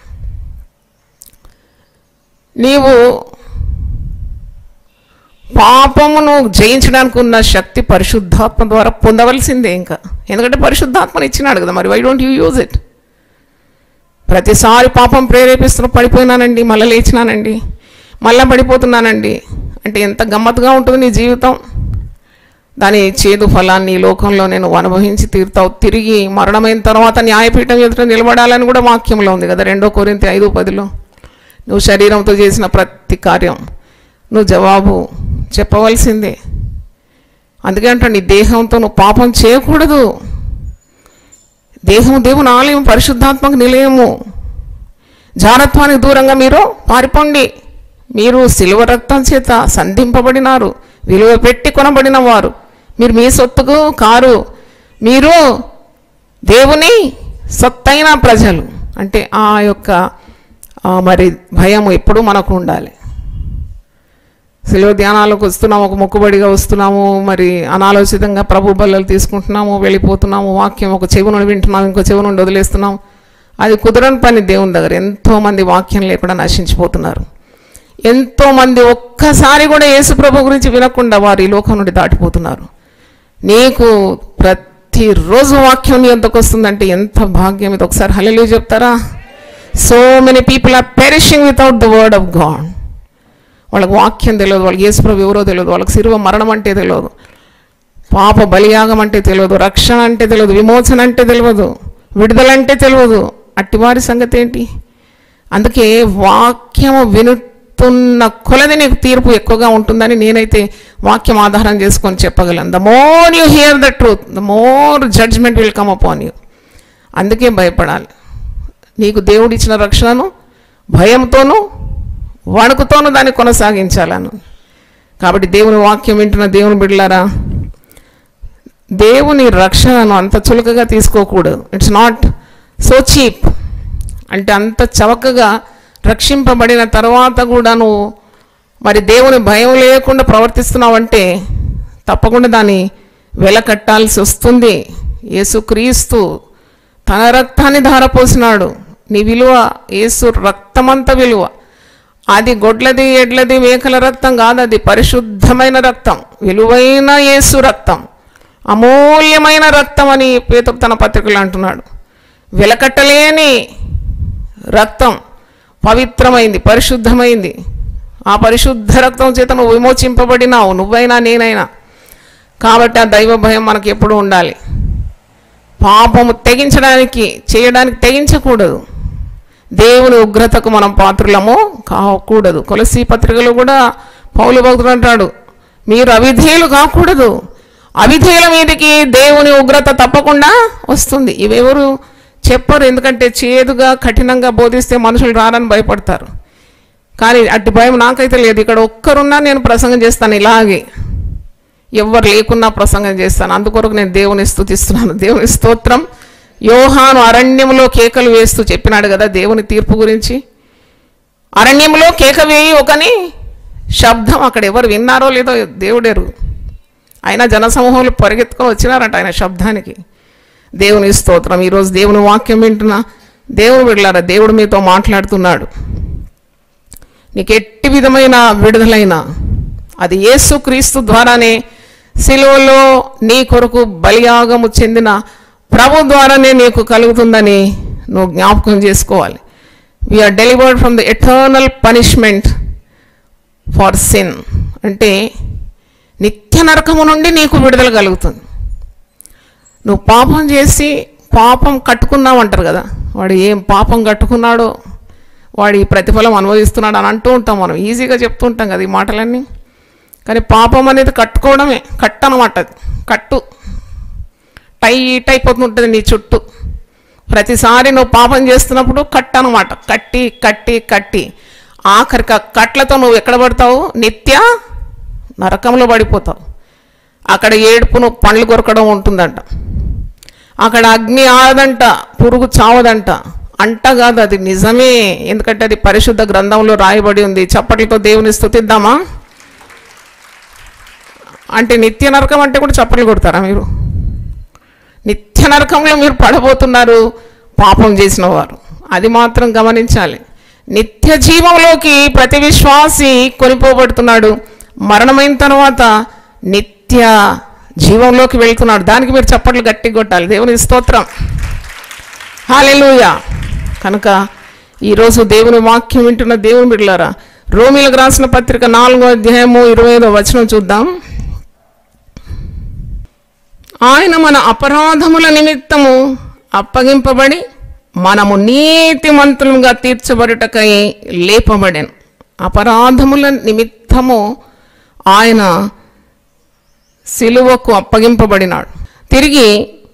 నీవు పాపమును జయించడానికి ఉన్న శక్తి పరిశుద్ధాత్మ ద్వారా పొందవలసిందే ఇంకా ఎందుకంటే పరిశుద్ధాత్మను ఇచ్చినాడు కదా మరి why don't you use it ప్రతిసారి పాపం ప్రేరేపిస్తున్న పడిపోయినానండి మళ్ళీ లేచినానండి మళ్ళీ పడిపోతున్నానండి అంటే ఎంత గమ్మత్తుగా ఉంటుంది నీ జీవితం దాని చేదు ఫలాన్ని ఈ లోకంలో నేను అనుభవించి తీరుతావు తిరిగి మరణమైన తర్వాత న్యాయపీఠం ఎదుట నిలబడాలని కూడా వాక్యంలో ఉంది కదా రెండో కోరింత ఐదు పదిలో నువ్వు శరీరంతో చేసిన ప్రతి కార్యం నువ్వు జవాబు చెప్పవలసిందే అందుకే అంటాను నీ దేహంతో నువ్వు పాపం చేయకూడదు దేహం దేవుని ఆలయం పరిశుద్ధాత్మక నిలయము జారత్వానికి దూరంగా మీరు పారిపోండి మీరు సిలువ రక్తం చేత సంధింపబడినారు విలువ పెట్టి కొనబడిన వారు మీరు మీ సొత్తుకు కారు మీరు దేవుని సొత్తైన ప్రజలు అంటే ఆ యొక్క ఆ మరి భయం ఎప్పుడూ మనకు ఉండాలి శిలువ ధ్యానాలకు వస్తున్నాము ఒక మొక్కుబడిగా వస్తున్నాము మరి అనాలోచితంగా ప్రభు బల్లలు తీసుకుంటున్నాము వెళ్ళిపోతున్నాము వాక్యం ఒక చెవి నుండి వింటున్నాము ఇంకో చెవి నుండి వదిలేస్తున్నాము అది కుదరని పని దేవుని దగ్గర ఎంతోమంది వాక్యం లేకుండా నశించిపోతున్నారు ఎంతోమంది ఒక్కసారి కూడా యేసు ప్రభు గురించి వినకుండా వారు ఈ లోకం నుండి దాటిపోతున్నారు నీకు ప్రతిరోజు వాక్యం నీ ఎంతకు వస్తుందంటే ఎంత భాగ్యం ఇది ఒకసారి హల్లెలూయా చెప్తారా so many people are perishing without the word of God వాళ్ళకి వాక్యం తెలియదు వాళ్ళకి యేసుప్రభు ఎవరో తెలియదు వాళ్ళకి శిరువ మరణం అంటే తెలియదు పాప బలియాగం అంటే తెలియదు రక్షణ అంటే తెలియదు విమోచన అంటే తెలియదు విడుదల అంటే తెలియదు అట్టివారి సంగతి ఏంటి అందుకే వాక్యము వినుతున్న కొలది నీకు తీర్పు ఎక్కువగా ఉంటుందని నేనైతే వాక్యం ఆధారం చేసుకొని చెప్పగలను the more you hear the truth the more judgment will come upon you అందుకే భయపడాలి నీకు దేవుడిచ్చిన రక్షణను భయంతోనూ వణుకుతోనూ దాన్ని కొనసాగించాలను కాబట్టి దేవుని వాక్యం వింటున్న దేవుని బిడ్డలారా దేవుని రక్షణను అంత చులకగా తీసుకోకూడదు ఇట్స్ నాట్ సో చీప్ అంటే అంత చవకగా రక్షింపబడిన తర్వాత కూడా నువ్వు మరి దేవుని భయం లేకుండా ప్రవర్తిస్తున్నావంటే తప్పకుండా దాన్ని వెల కట్టాల్సి వస్తుంది యేసుక్రీస్తు తన రక్తాన్ని ధారపోసినాడు నీ విలువ యేసు రక్తమంత విలువ అది గొడ్లది ఎడ్లది మేకల రక్తం కాదు అది పరిశుద్ధమైన రక్తం విలువైన యేసు రక్తం అమూల్యమైన రక్తం అని పేతురు తన పత్రికలు అంటున్నాడు వెలకట్టలేని రక్తం పవిత్రమైంది పరిశుద్ధమైంది ఆ పరిశుద్ధ రక్తం చేత నువ్వు విమోచింపబడినావు నువ్వైనా నేనైనా కాబట్టి ఆ దైవ భయం మనకి ఎప్పుడు ఉండాలి పాపము తెగించడానికి చేయడానికి తెగించకూడదు దేవుని ఉగ్రతకు మనం పాత్రులము కాకూడదు కొలసి పత్రికలో కూడా పౌలు భక్తుడు అంటాడు మీరు అవిధేయులు కాకూడదు అవిధేయుల మీదకి దేవుని ఉగ్రత తప్పకుండా వస్తుంది ఇవెవరు చెప్పరు ఎందుకంటే చేదుగా కఠినంగా బోధిస్తే మనుషులు రారని భయపడతారు కానీ అట్టి భయం నాకైతే లేదు ఇక్కడ ఒక్కరున్నా నేను ప్రసంగం చేస్తాను ఇలాగే ఎవరు లేకున్నా ప్రసంగం చేస్తాను అందుకొరకు నేను దేవుని స్తుతిస్తున్నాను దేవుని స్తోత్రం యోహాను అరణ్యంలో కేకలు వేస్తూ చెప్పినాడు కదా దేవుని తీర్పు గురించి అరణ్యంలో కేక వేయి ఒకని శబ్దం అక్కడ ఎవరు విన్నారో లేదో దేవుడెరు అయినా జనసమూహంలో పరిగెత్తుకొని వచ్చినారంట ఆయన శబ్దానికి దేవుని స్తోత్రం ఈరోజు దేవుని వాక్యం వింటున్నా దేవుడు వెళ్ళారా దేవుడు మీతో మాట్లాడుతున్నాడు నీకు ఎట్టి విధమైన విడుదలైన అది యేసు క్రీస్తు ద్వారానే సిలువలో నీ కొరకు బలియాగము చెందిన ప్రభు ద్వారానే నీకు కలుగుతుందని నువ్వు జ్ఞాపకం చేసుకోవాలి we are delivered from the eternal punishment for sin అంటే నిత్య నరకము నుండి నీకు విడుదల కలుగుతుంది నువ్వు పాపం చేసి పాపం కట్టుకున్నావు అంటారు కదా వాడు ఏం పాపం కట్టుకున్నాడో వాడు ఈ ప్రతిఫలం అనుభవిస్తున్నాడు అని అంటూ ఉంటాం మనం ఈజీగా చెప్తూ ఉంటాం కదా ఈ మాటలన్నీ కానీ పాపం అనేది కట్టుకోవడమే కట్టు అనమాట అది. కట్టు టైట్ అయిపోతుంటుంది నీ చుట్టూ ప్రతిసారి నువ్వు పాపం చేస్తున్నప్పుడు కట్టు అనమాట కట్టి కట్టి కట్టి ఆఖరికి ఆ కట్లతో నువ్వు ఎక్కడ పడతావు నిత్య నరకంలో పడిపోతావు అక్కడ ఏడుపును పండ్లు కొరకడం ఉంటుందంట అక్కడ అగ్ని ఆడదంట పురుగు చావదంట అంట కాదు అది నిజమే ఎందుకంటే అది పరిశుద్ధ గ్రంథంలో రాయబడి ఉంది చప్పట్లతో దేవుని స్తుతిద్దామా అంటే నిత్య నరకం అంటే కూడా చప్పట్లు కొడతారా మీరు నిత్య నరకంలో మీరు పడబోతున్నారు పాపం చేసిన వారు అది మాత్రం గమనించాలి నిత్య జీవంలోకి ప్రతి విశ్వాసి కొనిపోబడుతున్నాడు మరణమైన తర్వాత నిత్య జీవంలోకి వెళ్తున్నాడు దానికి మీరు చప్పట్లు గట్టి కొట్టాలి దేవుని స్తోత్రం హాలెలూయా కనుక ఈరోజు దేవుని వాక్యం వింటున్న దేవుని బిడ్డలారా రోమిలకు రాసిన పత్రిక నాలుగో అధ్యాయము ఇరవై ఐదో వచనం చూద్దాం ఆయన మన అపరాధముల నిమిత్తము అప్పగింపబడి మనము నీతిమంతులుగా తీర్చబడుటకై లేపబడెను అపరాధముల నిమిత్తము ఆయన సిలువకు అప్పగింపబడినాడు తిరిగి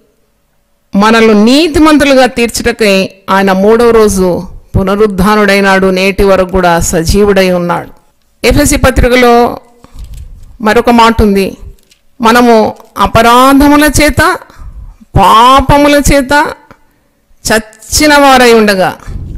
మనల్ని నీతిమంతులుగా తీర్చుటకై ఆయన మూడవ రోజు పునరుద్ధానుడైనాడు నేటి వరకు కూడా సజీవుడై ఉన్నాడు ఎఫ్ఎసి పత్రికలో మరొక మాట ఉంది మనము అపరాధముల చేత పాపముల చేత చచ్చిన వారై ఉండగా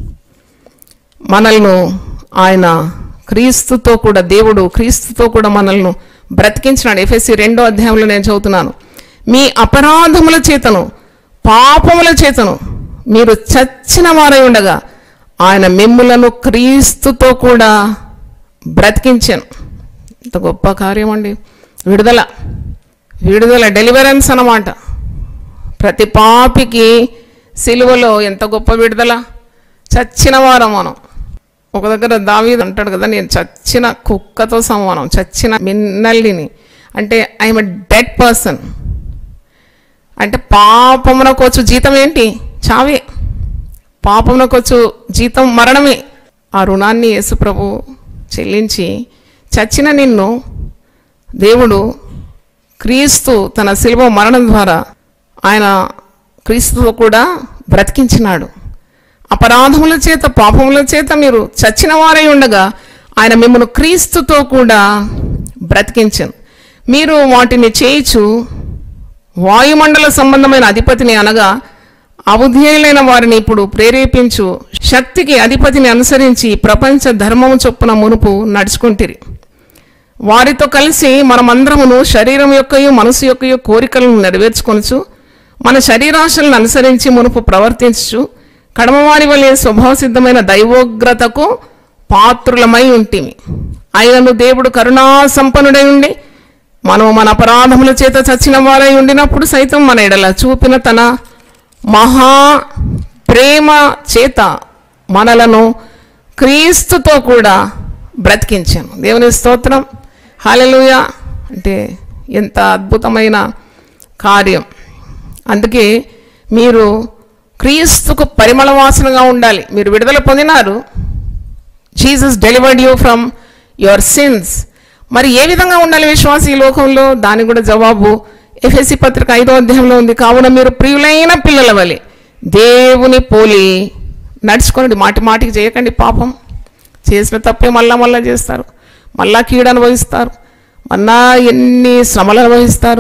మనల్ని ఆయన క్రీస్తుతో కూడా దేవుడు క్రీస్తుతో కూడా మనల్ని బ్రతికించినాడు ఎఫ్ఎస్సి రెండో అధ్యాయంలో నేను చదువుతున్నాను మీ అపరాధముల చేతను పాపముల చేతను మీరు చచ్చిన వారై ఉండగా ఆయన మిమ్ములను క్రీస్తుతో కూడా బ్రతికించాను ఇంత గొప్ప కార్యం అండి విడుదల విడుదల డెలివరెన్స్ అన్నమాట ప్రతి పాపికి సిలువలో ఎంత గొప్ప విడుదల చచ్చిన వారం మనం ఒక దగ్గర దావీదు అంటాడు కదా నేను చచ్చిన కుక్కతో సమానం చచ్చిన మిన్నల్లిని అంటే ఐఎమ్ డెడ్ పర్సన్ అంటే పాపమునకు వచ్చు జీతం ఏంటి చావే పాపమునకు వచ్చు జీతం మరణమే ఆ రుణాన్ని యేసుప్రభు చెల్లించి చచ్చిన నిన్ను దేవుడు క్రీస్తు తన శిలువ మరణం ద్వారా ఆయన క్రీస్తుతో కూడా బ్రతికించినాడు అపరాధముల చేత పాపముల చేత మీరు చచ్చిన వారై ఉండగా ఆయన మిమ్మల్ని క్రీస్తుతో కూడా బ్రతికించను మీరు వాటిని చేయిచు వాయుమండల సంబంధమైన అధిపతిని అనగా అబుధేయులైన వారిని ఇప్పుడు ప్రేరేపించు శక్తికి అధిపతిని అనుసరించి ప్రపంచ ధర్మము చొప్పున మునుపు నడుచుకుంటిరి వారితో కలిసి మనమందరమును శరీరం యొక్కయు మనసు యొక్కయు కోరికలను నెరవేర్చుకొనుచు మన శరీరాశలను అనుసరించి మునుపు ప్రవర్తించు కడమవారి వలె స్వభావ సిద్ధమైన దైవోగ్రతకు పాత్రులమై ఉంటిమి ఆయనను దేవుడు కరుణా సంపన్నుడై ఉండి మనం మన అపరాధముల చేత చచ్చిన వారై ఉండినప్పుడు సైతం మన ఎడల చూపిన తన మహా ప్రేమ చేత మనలను క్రీస్తుతో కూడా బ్రతికించాను దేవుని స్తోత్రం హాలెలూయ అంటే ఎంత అద్భుతమైన కార్యం అందుకే మీరు క్రీస్తుకు పరిమళ వాసనగా ఉండాలి మీరు విడుదల పొందినారు Jesus delivered you from your sins మరి ఏ విధంగా ఉండాలి విశ్వాస ఈ లోకంలో దానికి కూడా జవాబు ఎఫ్ఎస్సి పత్రిక ఐదో అధ్యాయంలో ఉంది కావున మీరు ప్రియులైన పిల్లల వలె దేవుని పోలి నడుచుకోండి మాటి మాటికి చేయకండి పాపం చేసిన తప్పే మళ్ళా మళ్ళా చేస్తారు మళ్ళా కీడు అనుభవిస్తారు మళ్ళా ఎన్ని శ్రమలు అనుభవిస్తారు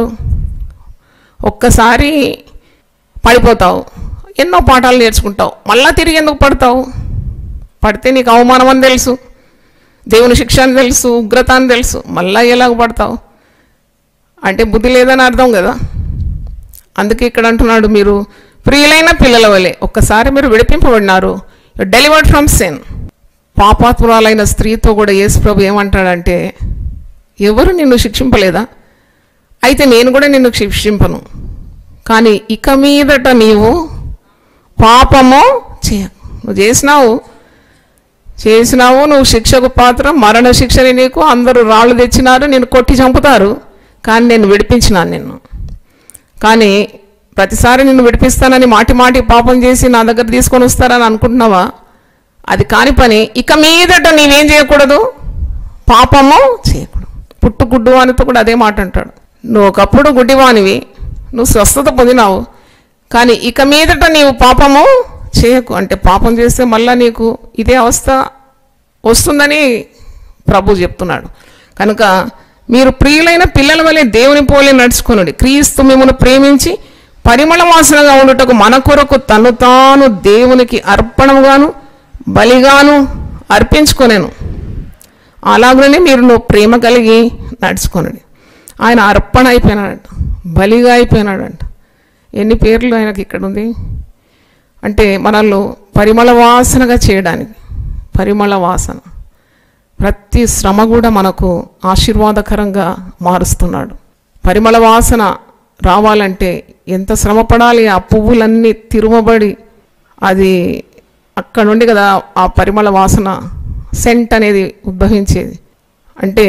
ఒక్కసారి పడిపోతావు ఎన్నో పాఠాలు నేర్చుకుంటావు మళ్ళా తిరిగి ఎందుకు పడతావు పడితే నీకు అవమానం అని తెలుసు దేవుని శిక్ష అని తెలుసు ఉగ్రత అని తెలుసు మళ్ళా ఎలాగ పడతావు అంటే బుద్ధి లేదని అర్థం కదా అందుకే ఇక్కడ అంటున్నాడు మీరు ప్రియులైన పిల్లల వలె ఒక్కసారి మీరు విడిపింపబడినారు డెలివర్డ్ ఫ్రమ్ సెన్ పాపాత్మురాలైన స్త్రీతో కూడా యేసు ప్రభు ఏమంటాడంటే ఎవరు నిన్ను శిక్షింపలేదా అయితే నేను కూడా నిన్ను శిక్షింపను కానీ ఇక మీదట నీవు పాపము చేయ నువ్వు చేసినావు చేసినావు నువ్వు శిక్షకు పాత్ర మరణ శిక్షని నీకు అందరూ రాళ్ళు తెచ్చినారు నేను కొట్టి చంపుతారు కానీ నేను విడిపించినాను నిన్ను కానీ ప్రతిసారి నిన్ను విడిపిస్తానని మాటి మాటి పాపం చేసి నా దగ్గర తీసుకొని వస్తారని అనుకుంటున్నావా అది కాని పని ఇక మీదట నీవేం చేయకూడదు పాపము చేయకూడదు పుట్టు గుడ్డువానితో కూడా అదే మాట అంటాడు నువ్వు ఒకప్పుడు గుడ్డివానివి నువ్వు స్వస్థత పొందినావు కానీ ఇక మీదట నీవు పాపము చేయకు అంటే పాపం చేస్తే మళ్ళా నీకు ఇదే అవస్థ వస్తుందని ప్రభు చెప్తున్నాడు కనుక మీరు ప్రియులైన పిల్లల వలె దేవుని పోలే నడుచుకునుడి క్రీస్తు మిమ్మల్ని ప్రేమించి పరిమళ వాసనగా ఉండుటకు మన కొరకు తను తాను దేవునికి అర్పణముగాను బలిగాను అర్పించుకొనేను అలాగనే మీరు నువ్వు ప్రేమ కలిగి నడుచుకొనుడి ఆయన అర్పణ అయిపోయినాడంట బలిగా అయిపోయినాడంట ఎన్ని పేర్లు ఆయనకి ఇక్కడ ఉంది అంటే మనల్ని పరిమళ వాసనగా చేయడానికి పరిమళ వాసన ప్రతి శ్రమ కూడా మనకు ఆశీర్వాదకరంగా మారుస్తున్నాడు పరిమళ వాసన రావాలంటే ఎంత శ్రమ పడాలి ఆ పువ్వులన్నీ తిరుమబడి అది అక్కడ నుండి కదా ఆ పరిమళ వాసన సెంట్ అనేది ఉద్భవించేది అంటే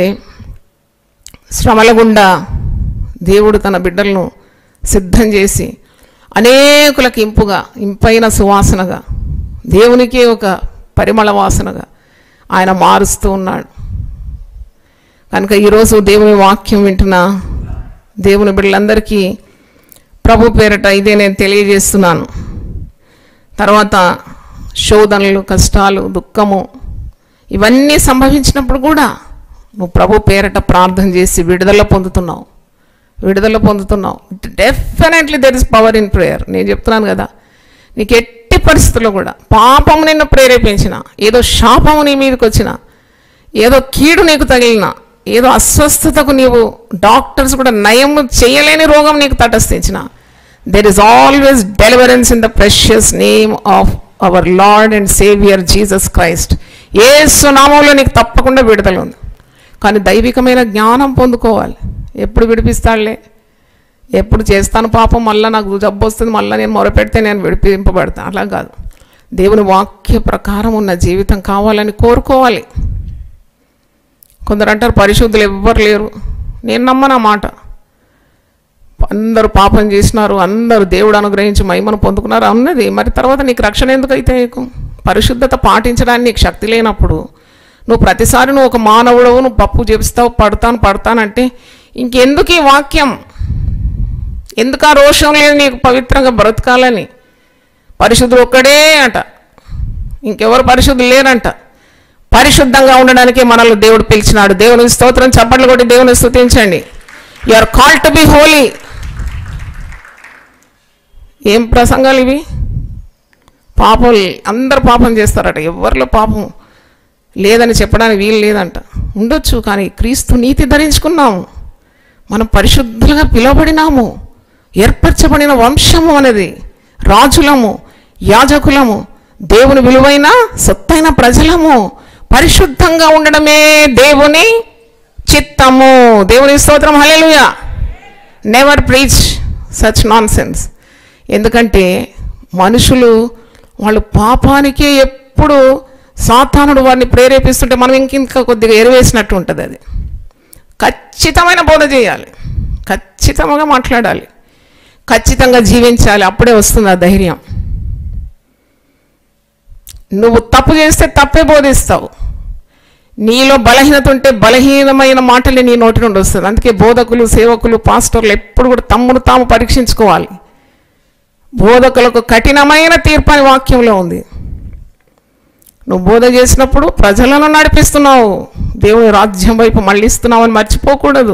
శ్రమల గుండా దేవుడు తన బిడ్డలను సిద్ధం చేసి అనేకులకు ఇంపుగా ఇంపైన సువాసనగా దేవునికే ఒక పరిమళ వాసనగా ఆయన మారుస్తూ ఉన్నాడు కనుక ఈరోజు దేవుని వాక్యం వింటున్న దేవుని బిడ్డలందరికీ ప్రభు పేరట ఇదే నేను తెలియజేస్తున్నాను తర్వాత శోధనలు కష్టాలు దుఃఖము ఇవన్నీ సంభవించినప్పుడు కూడా నువ్వు ప్రభు పేరట ప్రార్థన చేసి విడుదల పొందుతున్నావు విడుదల పొందుతున్నావు definitely there is power in prayer నేను చెప్తున్నాను కదా నీకు ఎట్టి పరిస్థితుల్లో కూడా పాపము నిన్ను ప్రేరేపించిన ఏదో శాపము నీ మీదకి వచ్చిన ఏదో కీడు నీకు తగిలిన ఏదో అస్వస్థతకు నీవు డాక్టర్స్ కూడా నయము చేయలేని రోగం నీకు తటస్థించిన there is always deliverance in the precious name of our Lord and saviour Jesus Christ ఏ సునామంలో నీకు తప్పకుండా విడుదల ఉంది కానీ దైవికమైన జ్ఞానం పొందుకోవాలి ఎప్పుడు విడిపిస్తాడులే ఎప్పుడు చేస్తాను పాపం మళ్ళీ నాకు జబ్బు వస్తుంది మళ్ళీ నేను మొరపెడితే నేను విడిపింపబడతాను అలా కాదు దేవుని వాక్య ప్రకారం ఉన్న జీవితం కావాలని కోరుకోవాలి కొందరు అంటారు పరిశుద్ధులు ఎవ్వరు లేరు నేను నమ్మను ఆ మాట అందరూ పాపం చేసినారు అందరూ దేవుడు అనుగ్రహించి మహిమను పొందుకున్నారు అన్నది మరి తర్వాత నీకు రక్షణ ఎందుకు అయితే నీకు పరిశుద్ధత పాటించడానికి నీకు శక్తి లేనప్పుడు నువ్వు ప్రతిసారి నువ్వు ఒక మానవుడవు నువ్వు పప్పు చెప్స్తావు పడతాను పడతానంటే ఇంకెందుకు ఈ వాక్యం ఎందుకు ఆ రోషం లేదు నీకు పవిత్రంగా బ్రతకాలని పరిశుద్ధుడు ఒక్కడే అంట ఇంకెవరు పరిశుద్ధులు లేరంట పరిశుద్ధంగా ఉండడానికే మనల్ని దేవుడు పిలిచినాడు దేవుని స్తోత్రం చప్పట్లు కొట్టి దేవుని స్తుతించండి you are call to be holy ఏం ప్రసంగాలు ఇవి పాపం అందరు పాపం చేస్తారట ఎవరిలో పాపం లేదని చెప్పడానికి వీలు లేదంట ఉండొచ్చు కానీ క్రీస్తు నీతి ధరించుకున్నాము మనం పరిశుద్ధులుగా పిలువబడినాము ఏర్పరచబడిన వంశము అనేది రాజులము యాజకులము దేవుని విలువైన సొత్తైన ప్రజలము పరిశుద్ధంగా ఉండడమే దేవుని చిత్తము దేవుని స్తోత్రం hallelujah never preach such nonsense ఎందుకంటే మనుషులు వాళ్ళు పాపానికే ఎప్పుడు సాతానుడు వారిని ప్రేరేపిస్తుంటే మనం ఇంకింకా కొద్దిగా ఎరువేసినట్టు ఉంటుంది అది ఖచ్చితమైన బోధ చేయాలి ఖచ్చితంగా మాట్లాడాలి ఖచ్చితంగా జీవించాలి అప్పుడే వస్తుంది ఆ ధైర్యం నువ్వు తప్పు చేస్తే తప్పే బోధిస్తావు నీలో బలహీనత ఉంటే బలహీనమైన మాటలే నీ నోటి నుండి వస్తుంది అందుకే బోధకులు సేవకులు పాస్టర్లు ఎప్పుడు కూడా తమ్మును తాము పరీక్షించుకోవాలి బోధకులకు కఠినమైన తీర్పు అని వాక్యంలో ఉంది నువ్వు బోధ చేసినప్పుడు ప్రజలను నడిపిస్తున్నావు దేవుని రాజ్యం వైపు మళ్ళిస్తున్నావు అని మర్చిపోకూడదు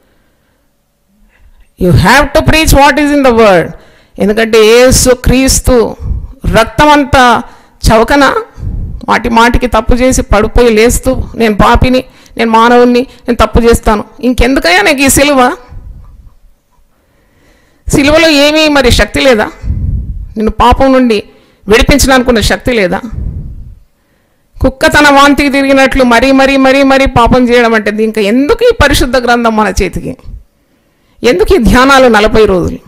you have to preach what is in the word ఎందుకంటే ఏసు క్రీస్తు రక్తం అంతా చవకన మాటి మాటికి తప్పు చేసి పడిపోయి లేస్తూ నేను పాపిని నేను మానవుణ్ణి నేను తప్పు చేస్తాను ఇంకెందుకయ్యా నాకు ఈ సిలువ సిలువలో ఏమీ మరి శక్తి లేదా నిన్ను పాపం నుండి విడిపించడానికి ఉన్న శక్తి లేదా కుక్క తన వాంతికి తిరిగినట్లు మరీ మరీ మరీ మరీ పాపం చేయడం అంటే ఇంకా ఎందుకు ఈ పరిశుద్ధ గ్రంథం మన చేతికి ఎందుకు ఈ ధ్యానాలు నలభై రోజులు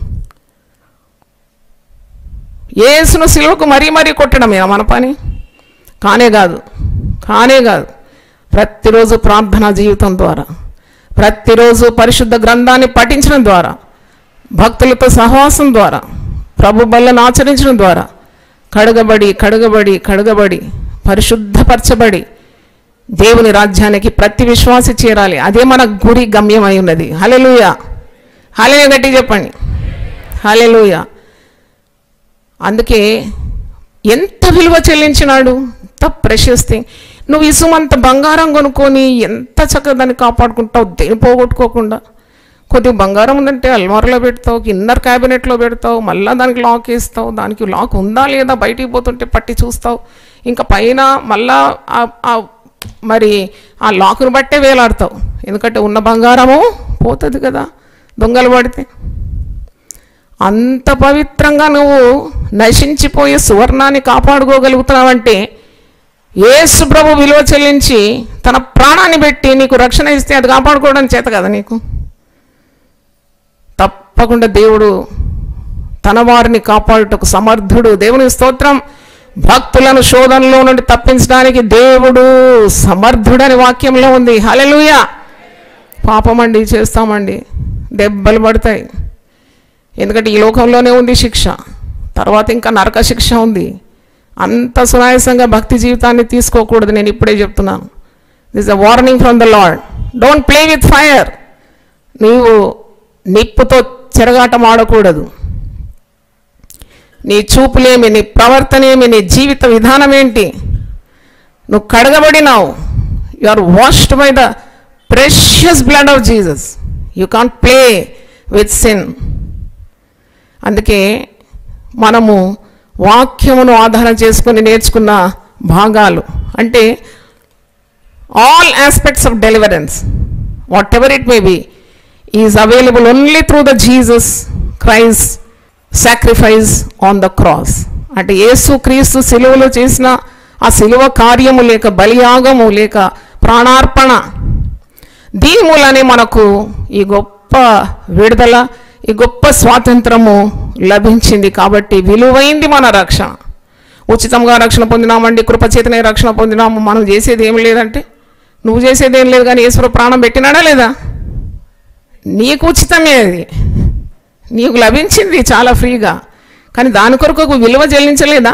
ఏసును సిలువకు మరీ మరీ కొట్టడమేనా మన పని కానే కాదు కానే కాదు ప్రతిరోజు ప్రార్థనా జీవితం ద్వారా ప్రతిరోజు పరిశుద్ధ గ్రంథాన్ని పఠించడం ద్వారా భక్తులతో సహవాసం ద్వారా ప్రభు బల్లను ఆచరించడం ద్వారా కడగబడి కడగబడి కడగబడి పరిశుద్ధపరచబడి దేవుని రాజ్యానికి ప్రతి విశ్వాసి చేరాలి అదే మన గురి గమ్యమై ఉన్నది హలెలుయ హలే గట్టి చెప్పండి హలెలుయ అందుకే ఎంత విలువ చెల్లించినాడు ఎంత ప్రెషియస్ థింగ్ నువ్వు ఇసుమంత బంగారం కొనుక్కొని ఎంత చక్కగా దాన్ని కాపాడుకుంటావు దేని పోగొట్టుకోకుండా కొద్దిగా బంగారం ఉందంటే అల్మార్లో పెడతావు ఇన్నర్ క్యాబినెట్లో పెడతావు మళ్ళీ దానికి లాక్ వేస్తావు దానికి లాక్ ఉందా లేదా బయటికి పోతుంటే పట్టి చూస్తావు ఇంకా పైన మళ్ళా ఆ- ఆ మరి ఆ లాక్ను బట్టే వేలాడతావు ఎందుకంటే ఉన్న బంగారము పోతుంది కదా దొంగలు పడితే అంత పవిత్రంగా నువ్వు నశించిపోయే సువర్ణాన్ని కాపాడుకోగలుగుతున్నావంటే యేసు ప్రభు విలువ చెల్లించి తన ప్రాణాన్ని పెట్టి నీకు రక్షణ ఇస్తే అది కాపాడుకోవడం చేత కదా నీకు తప్పకుండా దేవుడు తన వారిని కాపాడుటకు సమర్థుడు దేవుని స్తోత్రం భక్తులను శోధనలో నుండి తప్పించడానికి దేవుడు సమర్థుడని వాక్యంలో ఉంది హల్లెలూయా పాపమండి చేస్తామండి దెబ్బలు పడతాయి ఎందుకంటే ఈ లోకంలోనే ఉంది శిక్ష తర్వాత ఇంకా నరక శిక్ష ఉంది అంత సునాయాసంగా భక్తి జీవితాన్ని తీసుకోకూడదు నేను ఇప్పుడే చెప్తున్నాను this a warning from the Lord don't play with fire నీవు నిప్పుతో చెరగాటం ఆడకూడదు నీ చూపులేమి నీ ప్రవర్తనేమి నీ జీవిత విధానం ఏంటి నువ్వు కడగబడినావు you are washed by the precious blood of Jesus you can't play with sin అందుకే మనము వాక్యమును ఆధారం చేసుకుని నేర్చుకున్న భాగాలు అంటే all aspects of deliverance whatever it may be is available only through the Jesus Christ sacrifice on the cross అంటే యేసు క్రీస్తు సిలువలో చేసిన ఆ సిలువ కార్యము లేక బలియాగము లేక ప్రాణార్పణ దీని మూలనే మనకు ఈ గొప్ప విడుదల ఈ గొప్ప స్వాతంత్రము లభించింది కాబట్టి విలువైంది మన రక్షణ ఉచితంగా రక్షణ పొందినామండి కృపచేతనే రక్షణ పొందినాము మనం చేసేది ఏం లేదంటే నువ్వు చేసేది ఏం లేదు కానీ ఈశ్వర ప్రాణం పెట్టినాడా లేదా నీకు ఉచితమే అది నీకు లభించింది చాలా ఫ్రీగా కానీ దాని కొరకు ఒక విలువ చెల్లించలేదా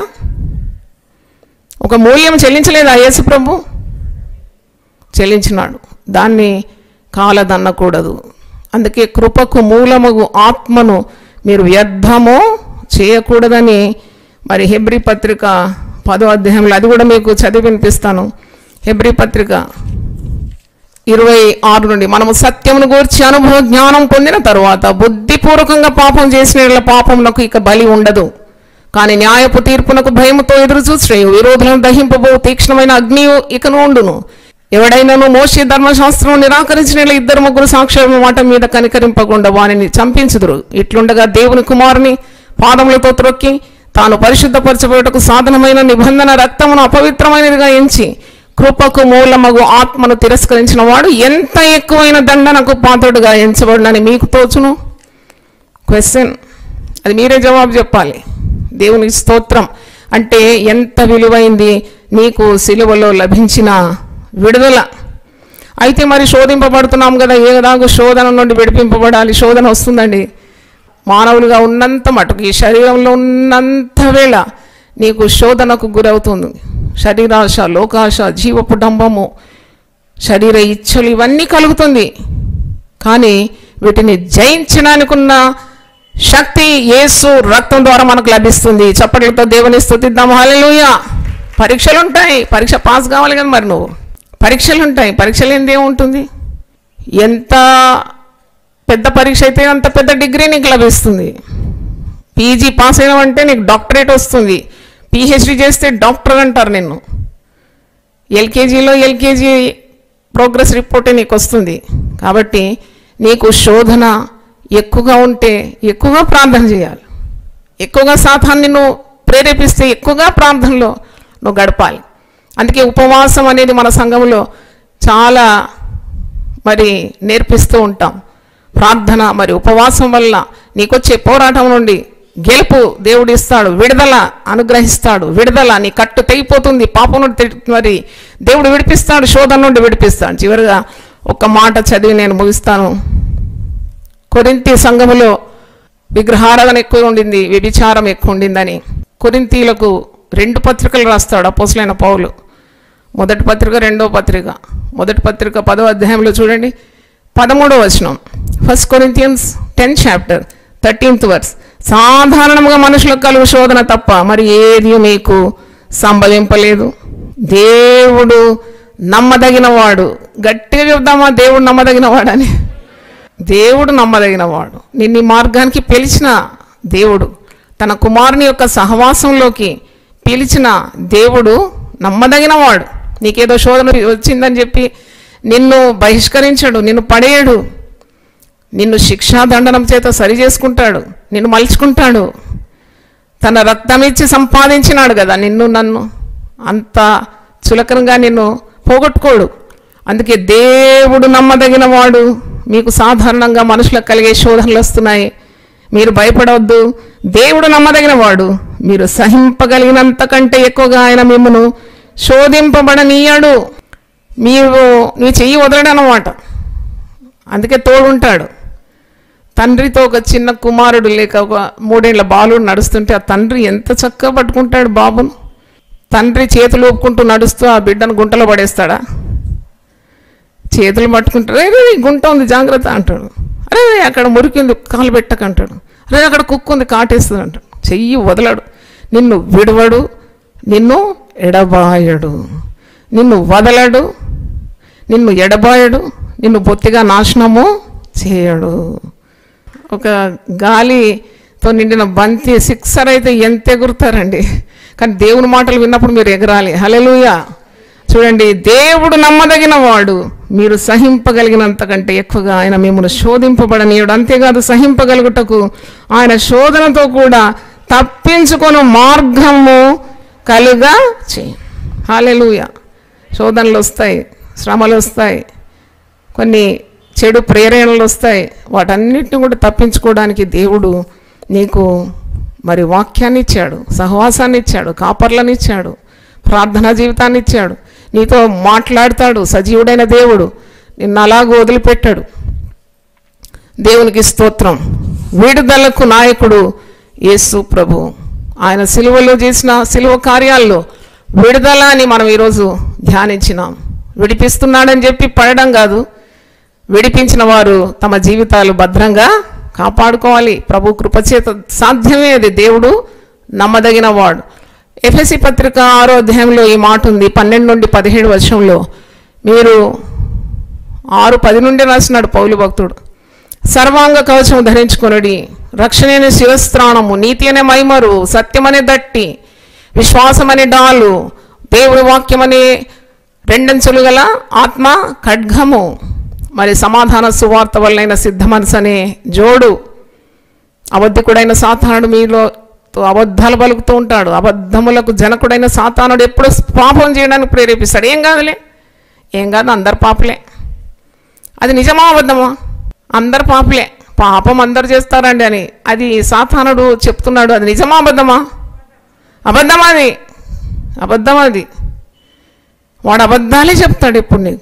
ఒక మూల్యం చెల్లించలేదా యేసు ప్రభు చెల్లించినాడు దాన్ని కాలదన్నకూడదు అందుకే కృపకు మూలముగు ఆత్మను మీరు వ్యర్థము చేయకూడదని మరి హెబ్రి పత్రిక పదో అధ్యాయంలో అది కూడా మీకు చదివి వినిపిస్తాను హెబ్రి పత్రిక ఇరవై ఆరు నుండి మనము సత్యమును గూర్చి అనుభవ జ్ఞానం పొందిన తరువాత బుద్ధిపూర్వకంగా పాపం చేసిన యెడల పాపమునకు ఇక బలి ఉండదు కానీ న్యాయపు తీర్పునకు భయముతో ఎదురు చూసే విరోధులను దహింపబో తీక్ష్ణమైన అగ్ని ఇకను ఉండును ఎవడైనాను మోసే ధర్మశాస్త్రం నిరాకరించిన ఇద్దరు ముగ్గురు సాక్ష్యం మాట మీద కనికరింపకుండా వానిని చంపించుదురు ఇట్లుండగా దేవుని కుమారుని పాదములతో త్రొక్కి తాను పరిశుద్ధపరచబడుటకు సాధనమైన నిబంధన రక్తమును అపవిత్రమైనదిగా ఎంచి కృపకు మూలమగు ఆత్మను తిరస్కరించిన వాడు ఎంత ఎక్కువైన దండనకు పాత్రుడుగా ఎంచబడినని మీకు తోచును క్వశ్చన్ అది మీరే జవాబు చెప్పాలి దేవునికి స్తోత్రం అంటే ఎంత విలువైంది నీకు సిలువలో లభించిన విడుదల అయితే మరి శోధింపబడుతున్నాం కదా ఏదాగు శోధన నుండి విడిపింపబడాలి శోధన వస్తుందండి మానవులుగా ఉన్నంత మటుకు ఈ శరీరంలో ఉన్నంత వేళ నీకు శోధనకు గురవుతుంది శరీరాశ లోకాశ జీవపు డంబము శరీర ఇచ్చలు ఇవన్నీ కలుగుతుంది కానీ వీటిని జయించడానికి ఉన్న శక్తి యేసు రక్తం ద్వారా మనకు లభిస్తుంది చప్పట్లతో దేవుని స్థుతిద్దాం హల్లెలూయా పరీక్షలు ఉంటాయి పరీక్ష పాస్ కావాలి కదా మరి నువ్వు పరీక్షలు ఉంటాయి పరీక్షలు ఏంది ఏముంటుంది ఎంత పెద్ద పరీక్ష అయితే అంత పెద్ద డిగ్రీ నీకు లభిస్తుంది పీజీ పాస్ అయినావంటే నీకు డాక్టరేట్ వస్తుంది పిహెచ్డి చేస్తే డాక్టర్ అంటారు నిన్ను ఎల్కేజీలో ఎల్కేజీ ప్రోగ్రెస్ రిపోర్టే నీకు వస్తుంది కాబట్టి నీకు శోధన ఎక్కువగా ఉంటే ఎక్కువగా ప్రార్థన చేయాలి ఎక్కువగా సాతాన్ని నువ్వు ప్రేరేపిస్తే ఎక్కువగా ప్రార్థనలో నువ్వు గడపాలి అందుకే ఉపవాసం అనేది మన సంఘంలో చాలా మరి నేర్పిస్తూ ఉంటాం ప్రార్థన మరి ఉపవాసం వల్ల నీకొచ్చే పోరాటం నుండి గెలుపు దేవుడు ఇస్తాడు విడుదల అనుగ్రహిస్తాడు విడుదల నీ కట్టు తెగిపోతుంది పాపం నుండి తె- మరి దేవుడు విడిపిస్తాడు శోధన నుండి విడిపిస్తాడు చివరిగా ఒక మాట చదివి నేను ముగిస్తాను కొరింతి సంఘములో విగ్రహారాధన ఎక్కువ ఉండింది వ్యభిచారం ఎక్కువ ఉండిందని కొరింతీలకు రెండు పత్రికలు రాస్తాడు అపోసలైన పౌలు మొదటి పత్రిక రెండో పత్రిక మొదటి పత్రిక పదో అధ్యాయంలో చూడండి పదమూడో వచనం first Corinthians ten chapter thirteenth verse సాధారణంగా మనుషులకు కలుగు శోధన తప్ప మరి ఏది మీకు సంభవింపలేదు దేవుడు నమ్మదగినవాడు గట్టిగా చెప్దామా దేవుడు నమ్మదగినవాడని దేవుడు నమ్మదగినవాడు నిన్ను ఈ మార్గానికి పిలిచిన దేవుడు తన కుమారుని యొక్క సహవాసంలోకి పిలిచిన దేవుడు నమ్మదగినవాడు నీకేదో శోధన వచ్చిందని చెప్పి నిన్ను బహిష్కరించడు నిన్ను పడేయడు నిన్ను శిక్షాదండనం చేత సరి చేసుకుంటాడు నిన్ను మలుచుకుంటాడు తన రక్తం ఇచ్చి సంపాదించినాడు కదా నిన్ను నన్ను అంత చులకనగా నిన్ను పోగొట్టుకోడు అందుకే దేవుడు నమ్మదగిన వాడు మీకు సాధారణంగా మనుషులకు కలిగే శోధనలు వస్తున్నాయి మీరు భయపడవద్దు దేవుడు నమ్మదగిన వాడు మీరు సహింపగలిగినంత కంటే ఎక్కువగా ఆయన మిమ్మను శోధింపబడనీయడు మీరు నీ చెయ్యి వదలడనమాట అందుకే తోడుంటాడు తండ్రితో ఒక చిన్న కుమారుడు లేక ఒక మూడేళ్ల బాలుడు నడుస్తుంటే ఆ తండ్రి ఎంత చక్కగా పట్టుకుంటాడు బాబును తండ్రి చేతులు ఊపుకుంటూ నడుస్తూ ఆ బిడ్డను గుంటలో పడేస్తాడా చేతులు పట్టుకుంటాడు అరే రే, గుంట ఉంది జాగ్రత్త అంటాడు అరే రే, అక్కడ మురికి ఉంది కాలు పెట్టక అంటాడు అరే అక్కడ కుక్క ఉంది కాటేస్తుంది అంటాడు చెయ్యి వదలడు నిన్ను విడవడు నిన్ను ఎడబాయడు నిన్ను వదలడు నిన్ను ఎడబాయడు నిన్ను బొత్తిగా నాశనము చేయడు ఒక గాలితో నిండిన బంతి సిక్సర్ అయితే ఎంత ఎగురుతారండి కానీ దేవుని మాటలు విన్నప్పుడు మీరు ఎగరాలి హలెలుయా చూడండి దేవుడు నమ్మదగిన వాడు మీరు సహింపగలిగినంత కంటే ఎక్కువగా ఆయన మిమ్మల్ని శోధింపబడనీయుడు అంతేకాదు సహింపగలుగుటకు ఆయన శోధనతో కూడా తప్పించుకొని మార్గము కలుగా చేయి హాలెలుయా శోధనలు వస్తాయి శ్రమలు వస్తాయి కొన్ని చెడు ప్రేరణలు వస్తాయి వాటన్నిటిని కూడా తప్పించుకోవడానికి దేవుడు నీకు మరి వాక్యాన్ని ఇచ్చాడు సహవాసాన్ని ఇచ్చాడు కాపర్లను ఇచ్చాడు ప్రార్థనా జీవితాన్ని ఇచ్చాడు నీతో మాట్లాడతాడు సజీవుడైన దేవుడు నిన్ను అలాగూ వదిలిపెట్టాడు దేవునికి స్తోత్రం విడుదలకు నాయకుడు యేసు ప్రభు ఆయన సిలువలో చేసిన సిలువ కార్యాల్లో విడుదల అని మనం ఈరోజు ధ్యానించినాం విడిపిస్తున్నాడని చెప్పి పడడం కాదు విడిపించిన వారు తమ జీవితాలు భద్రంగా కాపాడుకోవాలి ప్రభు కృపచేత సాధ్యమే అది దేవుడు నమ్మదగిన వాడు ఎఫ్ఎసి పత్రిక ఆరో అధ్యాయంలో ఈ మాట ఉంది పన్నెండు నుండి పదిహేడు వర్షంలో మీరు ఆరు పది నుండి రాసినాడు పౌలు భక్తుడు సర్వాంగ కవచం ధరించుకొనుడి రక్షణనే శిరస్త్రాణము నీతి అనే మైమరు సత్యమనే దట్టి విశ్వాసమనే డాలు దేవుడి వాక్యమనే రెండంచులు గల ఆత్మ ఖడ్గము మరి సమాధాన సువార్త వల్లైన సిద్ధ మనసు అనే జోడు అబద్ధికుడైన సాతానుడు మీలో అబద్ధాలు పలుకుతూ ఉంటాడు అబద్ధములకు జనకుడైన సాతానుడు ఎప్పుడు పాపం చేయడానికి ప్రేరేపిస్తాడు ఏం కాదులే ఏం కాదు అందరు పాపలే అది నిజమా అబద్ధమా అందరు పాపలే పాపం అందరు చేస్తారండి అని అది సాతానుడు చెప్తున్నాడు అది నిజమా అబద్ధమా అబద్ధమా అది అబద్ధం అది వాడు అబద్ధాలే చెప్తాడు ఇప్పుడు నీకు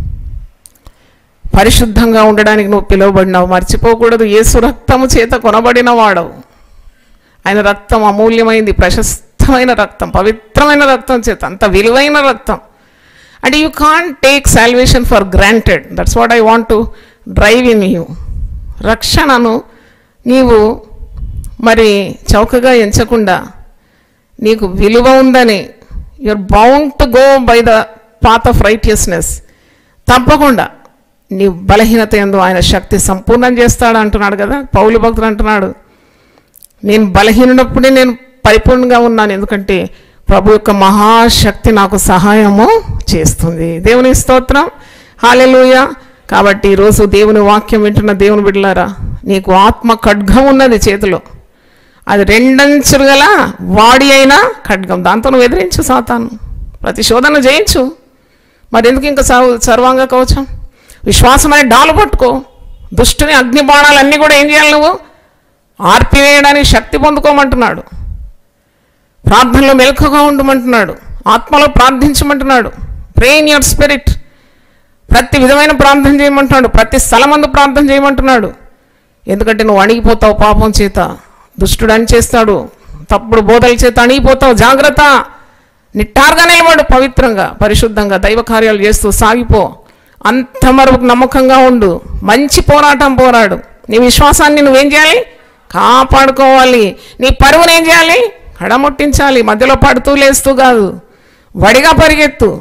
పరిశుద్ధంగా ఉండడానికి నువ్వు పిలువబడినావు మర్చిపోకూడదు యేసు రక్తము చేత కొనబడిన వాడవు ఆయన రక్తం అమూల్యమైంది ప్రశస్తమైన రక్తం పవిత్రమైన రక్తం చేత అంత విలువైన రక్తం and you can't take salvation for granted that's what I want to drive in you రక్షణను నీవు మరి చౌకగా ఎంచకుండా నీకు విలువ ఉందని you're bound to go by the path of righteousness తప్పకుండా నీ బలహీనత ఎందు ఆయన శక్తి సంపూర్ణం చేస్తాడు అంటున్నాడు కదా పౌలు భక్తుడు అంటున్నాడు నేను బలహీనప్పుడే నేను పరిపూర్ణంగా ఉన్నాను ఎందుకంటే ప్రభు యొక్క మహాశక్తి నాకు సహాయము చేస్తుంది దేవుని స్తోత్రం హాలెలూయ కాబట్టి ఈరోజు దేవుని వాక్యం వింటున్న దేవుని బిడ్డలారా నీకు ఆత్మ ఖడ్గం ఉన్నది చేతిలో అది రెండంచులు గల వాడి అయిన ఖడ్గం దాంతో నువ్వు ఎదిరించు సాతాను ప్రతి శోధన జయించు మరి ఎందుకు ఇంకా సర్వ సర్వాంగ కవచం విశ్వాసం అనే డాలు పట్టుకో దుష్టుని అగ్ని బాణాలన్నీ కూడా ఏం చేయాలి నువ్వు ఆర్పివేయడానికి శక్తి పొందుకోమంటున్నాడు ప్రార్థనలో మెలకుగా ఉండమంటున్నాడు ఆత్మలో ప్రార్థించమంటున్నాడు ప్రే ఇన్ యువర్ స్పిరిట్ ప్రతి విధమైన ప్రార్థన చేయమంటున్నాడు ప్రతి స్థలమందు ప్రార్థన చేయమంటున్నాడు ఎందుకంటే నువ్వు అణిగిపోతావు పాపం చేత దుష్టుడు అని చేస్తాడు తప్పుడు బోధల చేత అణిగిపోతావు జాగ్రత్త నిట్టారుగా నిలబడు పవిత్రంగా పరిశుద్ధంగా దైవ కార్యాలు చేస్తూ సాగిపో అంతవరకు నమ్మకంగా ఉండు మంచి పోరాటం పోరాడు నీ విశ్వాసాన్ని నువ్వేం చేయాలి కాపాడుకోవాలి నీ పరువును ఏం చేయాలి కడముట్టించాలి మధ్యలో పడుతూ లేస్తూ కాదు వడిగా పరిగెత్తు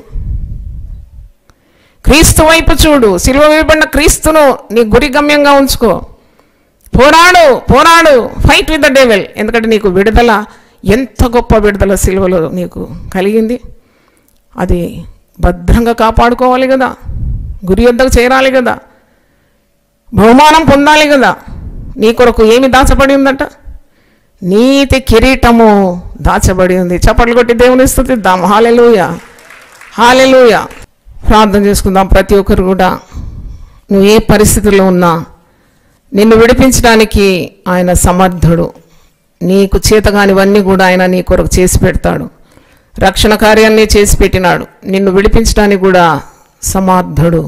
క్రీస్తు వైపు చూడు సిలువ వేయబడిన క్రీస్తును నీ గురి గమ్యంగా ఉంచుకో పోరాడు పోరాడు ఫైట్ విత్ ద డేవెల్ ఎందుకంటే నీకు విడుదల ఎంత గొప్ప విడుదల సిలువలో నీకు కలిగింది అది భద్రంగా కాపాడుకోవాలి కదా గురి వద్దకు చేరాలి కదా బహుమానం పొందాలి కదా నీ కొరకు ఏమి దాచబడి ఉందట నీతి కిరీటము దాచబడి ఉంది చప్పట్లు కొట్టి దేవుని స్థుతిద్దాం హాలెలూయ హాలెలూయ ప్రార్థన చేసుకుందాం ప్రతి ఒక్కరు కూడా నువ్వు ఏ పరిస్థితిలో ఉన్నా నిన్ను విడిపించడానికి ఆయన సమర్థుడు నీకు చేతగానివన్నీ కూడా ఆయన నీ కొరకు చేసి పెడతాడు రక్షణ కార్యాన్ని చేసి పెట్టినాడు నిన్ను విడిపించడానికి కూడా సమర్థుడు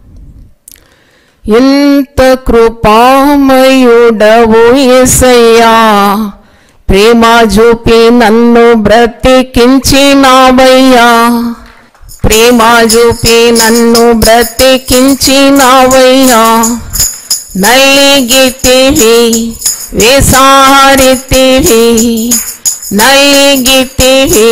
ఎంత కృపామయుడవు ఏసయ్యా ప్రేమ చూపి నన్ను బ్రతికించినావయ్యా ప్రేమ చూపి నన్ను బ్రతికించినావయ్యా నలిగితివి వేసారితివి నలిగితివి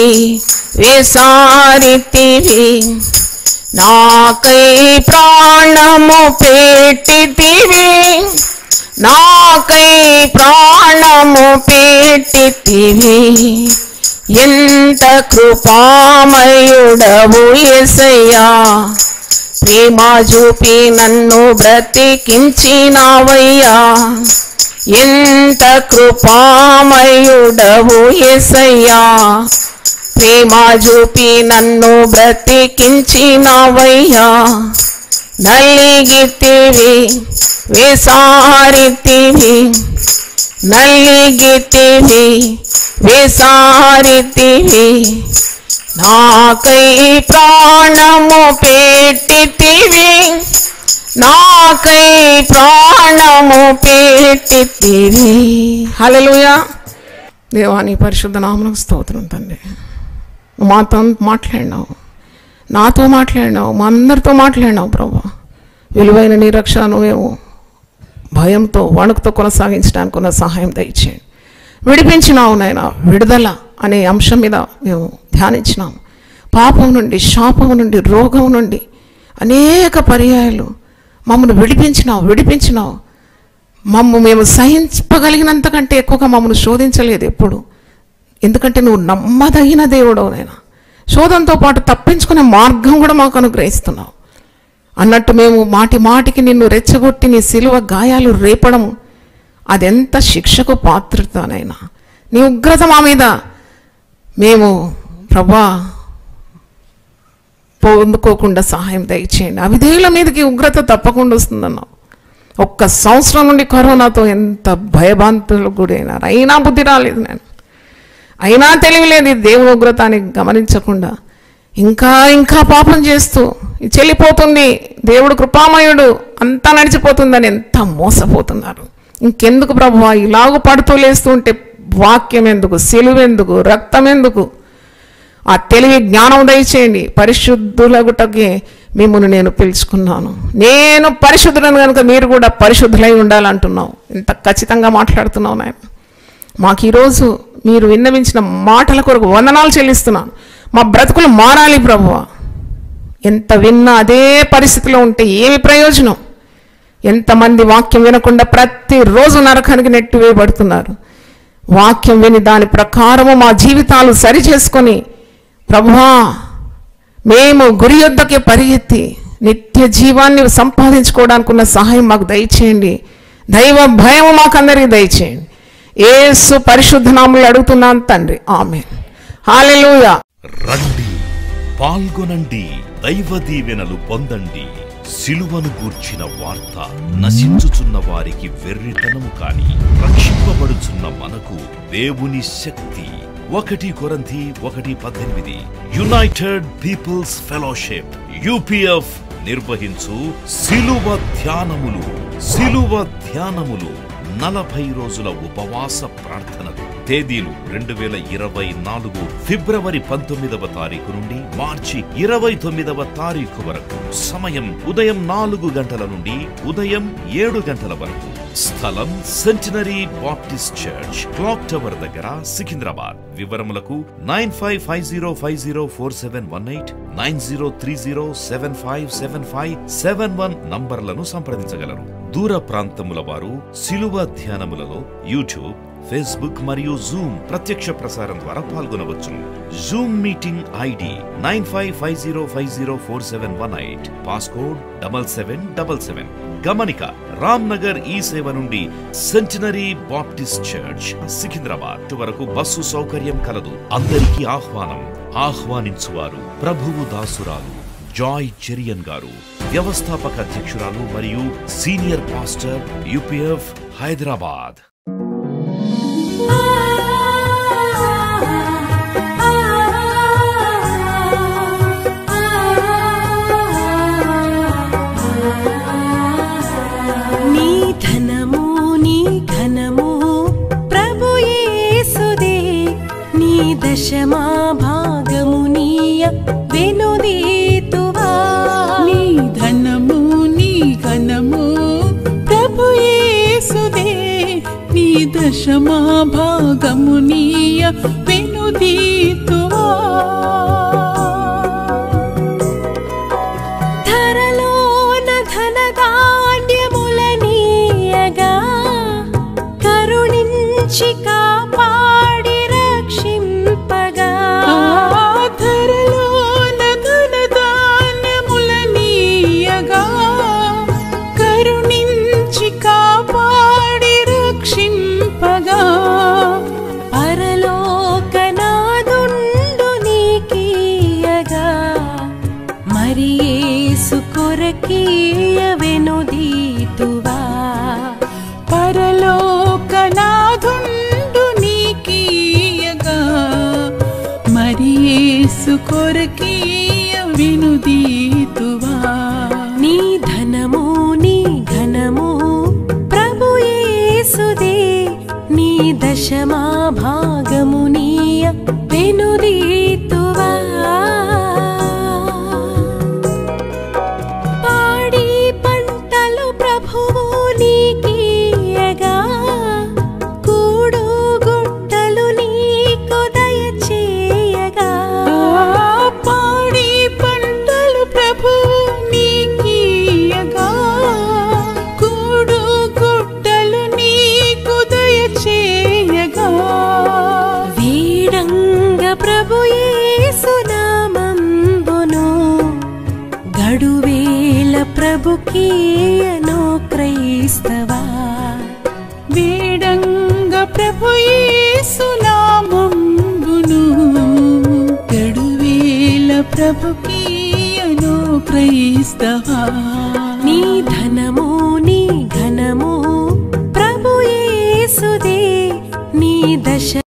వేసారితివి నాకై ప్రాణము పెట్టితివి నాకై ప్రాణము పెట్టితివి ఎంత కృపామయుడవు ఎసయ్యా ప్రేమ చూపి నన్ను బ్రతికించినావయ్యా ఎంత కృపామయుడవు ఎసయ్యా ప్రేమ చూపి నన్ను బ్రతికించినావయ్యా నలిగితివి వేసారితివి నలిగితివి వేసారితివి నాకై ప్రాణము పెట్టితివి నాకై ప్రాణము పెట్టితివి హల్లెలూయా దేవాని పరిశుద్ధ నామకు స్తోత్రం తండ్రి నువ్వు మాతో మాట్లాడినావు నాతో మాట్లాడినావు మా అందరితో మాట్లాడినావు ప్రభా విలువైన నీ రక్షణ నువ్వేమో భయంతో వణుకుతో కొనసాగించడానికి ఉన్న సహాయం దయచేయండి విడిపించినావు నాయన విడుదల అనే అంశం మీద మేము ధ్యానించినాము పాపం నుండి శాపం నుండి రోగం నుండి అనేక పర్యాయాలు మమ్మల్ని విడిపించినావు విడిపించినావు మమ్ము మేము సహించగలిగినంతకంటే ఎక్కువగా మమ్మల్ని శోధించలేదు ఎప్పుడు ఎందుకంటే నువ్వు నమ్మదగిన దేవుడవు నాయన శోధనతో పాటు తప్పించుకునే మార్గం కూడా మాకు అనుగ్రహిస్తున్నావు అన్నట్టు మేము మాటి మాటికి నిన్ను రెచ్చగొట్టి నీ సిలువ గాయాలు రేపడం అదెంత శిక్షకు పాత్రతనైనా నీ ఉగ్రత మా మీద మేము ప్రభా పొందుకోకుండా సహాయం దయచేయండి అవిధేయుల మీదకి ఉగ్రత తప్పకుండా వస్తుందన్నావు ఒక్క సంవత్సరం నుండి కరోనాతో ఎంత భయభాంతులు గురైనారు అయినా బుద్ధి రాలేదు నేను అయినా తెలియలేదు ఇది దేవుని ఉగ్రత అని గమనించకుండా ఇంకా ఇంకా పాపం చేస్తూ ఇది చెల్లిపోతుంది దేవుడు కృపామయుడు అంతా నడిచిపోతుందని ఎంత మోసపోతున్నారు ఇంకెందుకు ప్రభు ఇలాగూ పడుతూ లేస్తూ ఉంటే వాక్యం ఎందుకు సిలువెందుకు రక్తం ఎందుకు ఆ తెలివి జ్ఞానం దయచేయండి పరిశుద్ధులగుటకి మిమ్మల్ని నేను పిలుచుకున్నాను నేను పరిశుద్ధులను కనుక మీరు కూడా పరిశుద్ధులై ఉండాలంటున్నావు ఇంత ఖచ్చితంగా మాట్లాడుతున్నావు నాయన మాకు ఈరోజు మీరు విన్నవించిన మాటల కొరకు వందనాలు చెల్లిస్తున్నాను మా బ్రతుకులు మారాలి ప్రభువ ఎంత విన్నా అదే పరిస్థితిలో ఉంటే ఏమి ప్రయోజనం ఎంతమంది వాక్యం వినకుండా ప్రతిరోజు నరకానికి నెట్టివేయబడుతున్నారు వాక్యం విని దాని ప్రకారము మా జీవితాలు సరి చేసుకొని ప్రభువా మేము గురి యొద్దకే పరిగెత్తి నిత్య జీవాన్ని సంపాదించుకోవడానికి ఉన్న సహాయం మాకు దయచేయండి దైవ భయం మాకందరికీ దయచేయండి ఏసు పరిశుద్ధ నాములు అడుగుతున్నాను తండ్రి ఆమె హాలెలూయా రండి పాల్గొనండి దైవ దీవెనలు పొందండి సిలువను గూర్చిన వార్త నశించుచున్న వారికి వెర్రితనము కాని రక్షింపబడుచున్న మనకు దేవుని శక్తి ఒకటి కొరంథీ ఒకటి పద్దెనిమిది యునైటెడ్ పీపుల్స్ ఫెలోషిప్ యూపీఎఫ్ నిర్వహించు సిలువ ధ్యానములు సిలువ ధ్యానములు నలభై రోజుల ఉపవాస ప్రార్థనలు తేదీలు రెండు వేల ఇరవై నాలుగు ఫిబ్రవరి పంతొమ్మిదవ తారీఖు నుండి మార్చి ఇరవై తొమ్మిదవ తారీఖు వరకు సమయం ఉదయం నాలుగు గంటల నుండి ఉదయం ఏడు గంటల వరకు స్థలం centenary baptist church clock tower దగ్గర సికింద్రాబాద్ వివరములకు nine five five zero five zero four seven one eight nine zero three zero seven five seven five seven one నంబర్లను సంప్రదించగలరు దూర ప్రాంతముల వారు సిలువ ధ్యానములలో యూట్యూబ్ ఫేస్బుక్ మరియు జూమ్ ప్రత్యక్ష ప్రసారం ద్వారా పాల్గొనవచ్చును Zoom meeting ID nine five five zero five zero four seven one eight passcode double seven double seven గమనిక రామ్ నగర్ ఈ సేవ నుండి సెంటినరీ బాప్టిస్ట్ చర్చ్ సికింద్రాబాద్ వరకు బస్సు సౌకర్యం కలదు అందరికీ ఆహ్వానం ఆహ్వానించువారు ప్రభువు దాసురాలు జాయ్ చెరియన్ గారు వ్యవస్థాపక అధ్యక్షురాలు మరియు సీనియర్ పాస్టర్ యూపీఎఫ్ హైదరాబాద్ నీ ధనము నీ ఘనము ప్రభు యేసుదే నీ దశమా భాగము నీయ వెనుదీతువా నీ ధనము నీ ఘనము ప్రభు యేసుదే నీ దశమా భాగము నీయ వెనుదీతువా ధరలోన ధనధాన్యములనీయగా కరుణించి కాపాడి రక్షింపగా ఆధరలోన ధనధాన్యములనీయగా కరుణించి కాపాడి రక్షింపగా పరలోకనాదుండు నీకీయగా మరి యేసు కొరకీయ వెనుదీతువా పరలోకనాథుండు నీకీయగా మరి యేసు కొరకీయ వినుదీతువా నీ ధనము నీ ఘనము ప్రభు యేసుదే నీ దశమా భాగము నీయ వెనుదీతువా పాడి పంటలు ప్రభువు నీకీయగా కూడు గుట్టలు నీకు దయచేయగా ఆ పాడి పంటలు ప్రభు నీకీయగా కూడు గుడ్డలు నీకు దయచేయగా వీడంగ కీయను క్రైస్తవా వేడంగ ప్రభు యేసునామంబును గడువేల ప్రభుకీయను క్రైస్తవా నీ ధనము నీ ఘనము ప్రభు యేసుదే నీ దశ